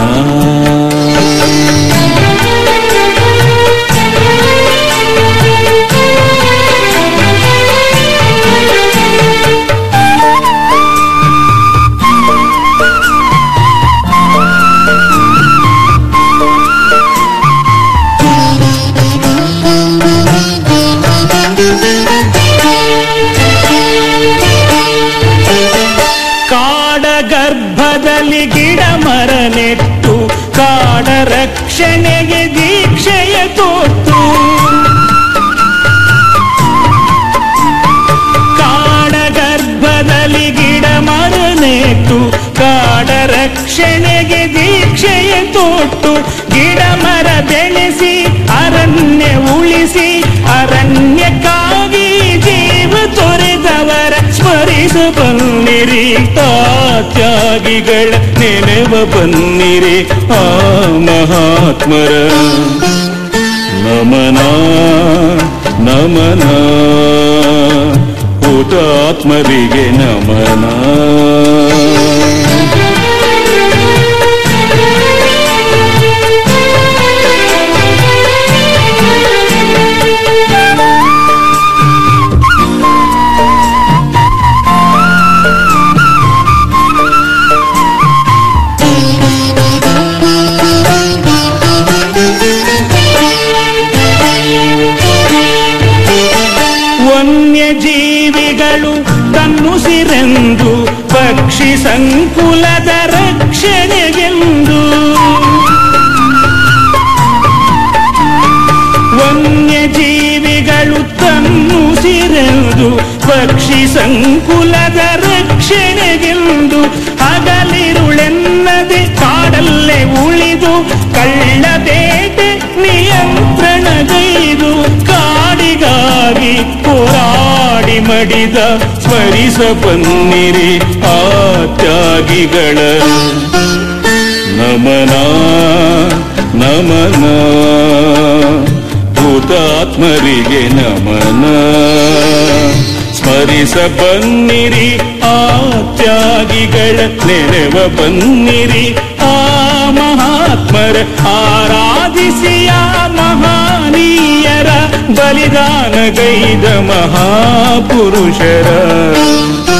ಕಾಡ ಗರ್ಭದಲ್ಲಿ ಗಿಡ ಮರ ನೆಟ್ಟು ಕಾಡ ರಕ್ಷಣೆಗೆ ದೀಕ್ಷೆಯ ತೊಟ್ಟು ಕಾಡ ಗರ್ಭದಲ್ಲಿ ಗಿಡ ಮರ ನೆಟ್ಟು ಕಾಡ ರಕ್ಷಣೆಗೆ ದೀಕ್ಷೆಯ ತೊಟ್ಟು ಗಿಡ ಮರ ಬೆಳೆಸಿ ಅರಣ್ಯ ಉಳಿಸಿ ಅರಣ್ಯಕ್ಕಾಗಿ ಜೀವ ತೊರೆದವರ ಸ್ಮರಿಸ ಬನ್ನಿರಿ ಆ ತ್ಯಾಗಿಗಳ ನೆನೆವ ಬನ್ನಿರಿ ಆ ಮಹಾತ್ಮರ ನಮನ ನಮನ ಹುತಾತ್ಮರಿಗೆ ನಮನ ವನ್ಯಜೀವಿಗಳು ತನ್ನುಸಿರೆಂದು ಪಕ್ಷಿ ಸಂಕುಲದ ರಕ್ಷಣೆಗೆಂದು ವನ್ಯಜೀವಿಗಳು ತನ್ನುಸಿರೆಂದು ಪಕ್ಷಿ ಸಂಕುಲದ ರಕ್ಷಣೆಗೆಂದು ಹಗಲಿರುಳೆನ್ನದೆ ಕಾಡಲ್ಲೇ ಉಳಿದು ಕಳ್ಳ ಬೇಟೆ ನಿಯಂತ್ರಣಗೈದು ಕಾಡಿಗಾಗಿ ಹೋರಾಡಿ ಮಡಿದ ಸ್ಮರಿಸ ಬನ್ನಿರಿ ಆ ತ್ಯಾಗಿಗಳ ನಮನ ನಮನ ಹುತಾತ್ಮರಿಗೆ ನಮನ ಸ್ಮರಿಸ ಬನ್ನಿರಿ ಆ ತ್ಯಾಗಿಗಳ ನೆನೆವ ಬನ್ನಿರಿ ಆ ಮಹಾತ್ಮರ ಆರಾಧಿಸಿ ಆ ಮಹಾನೀಯರ ಬಲಿದಾನಗೈದ ಮಹಾಪುರುಷರ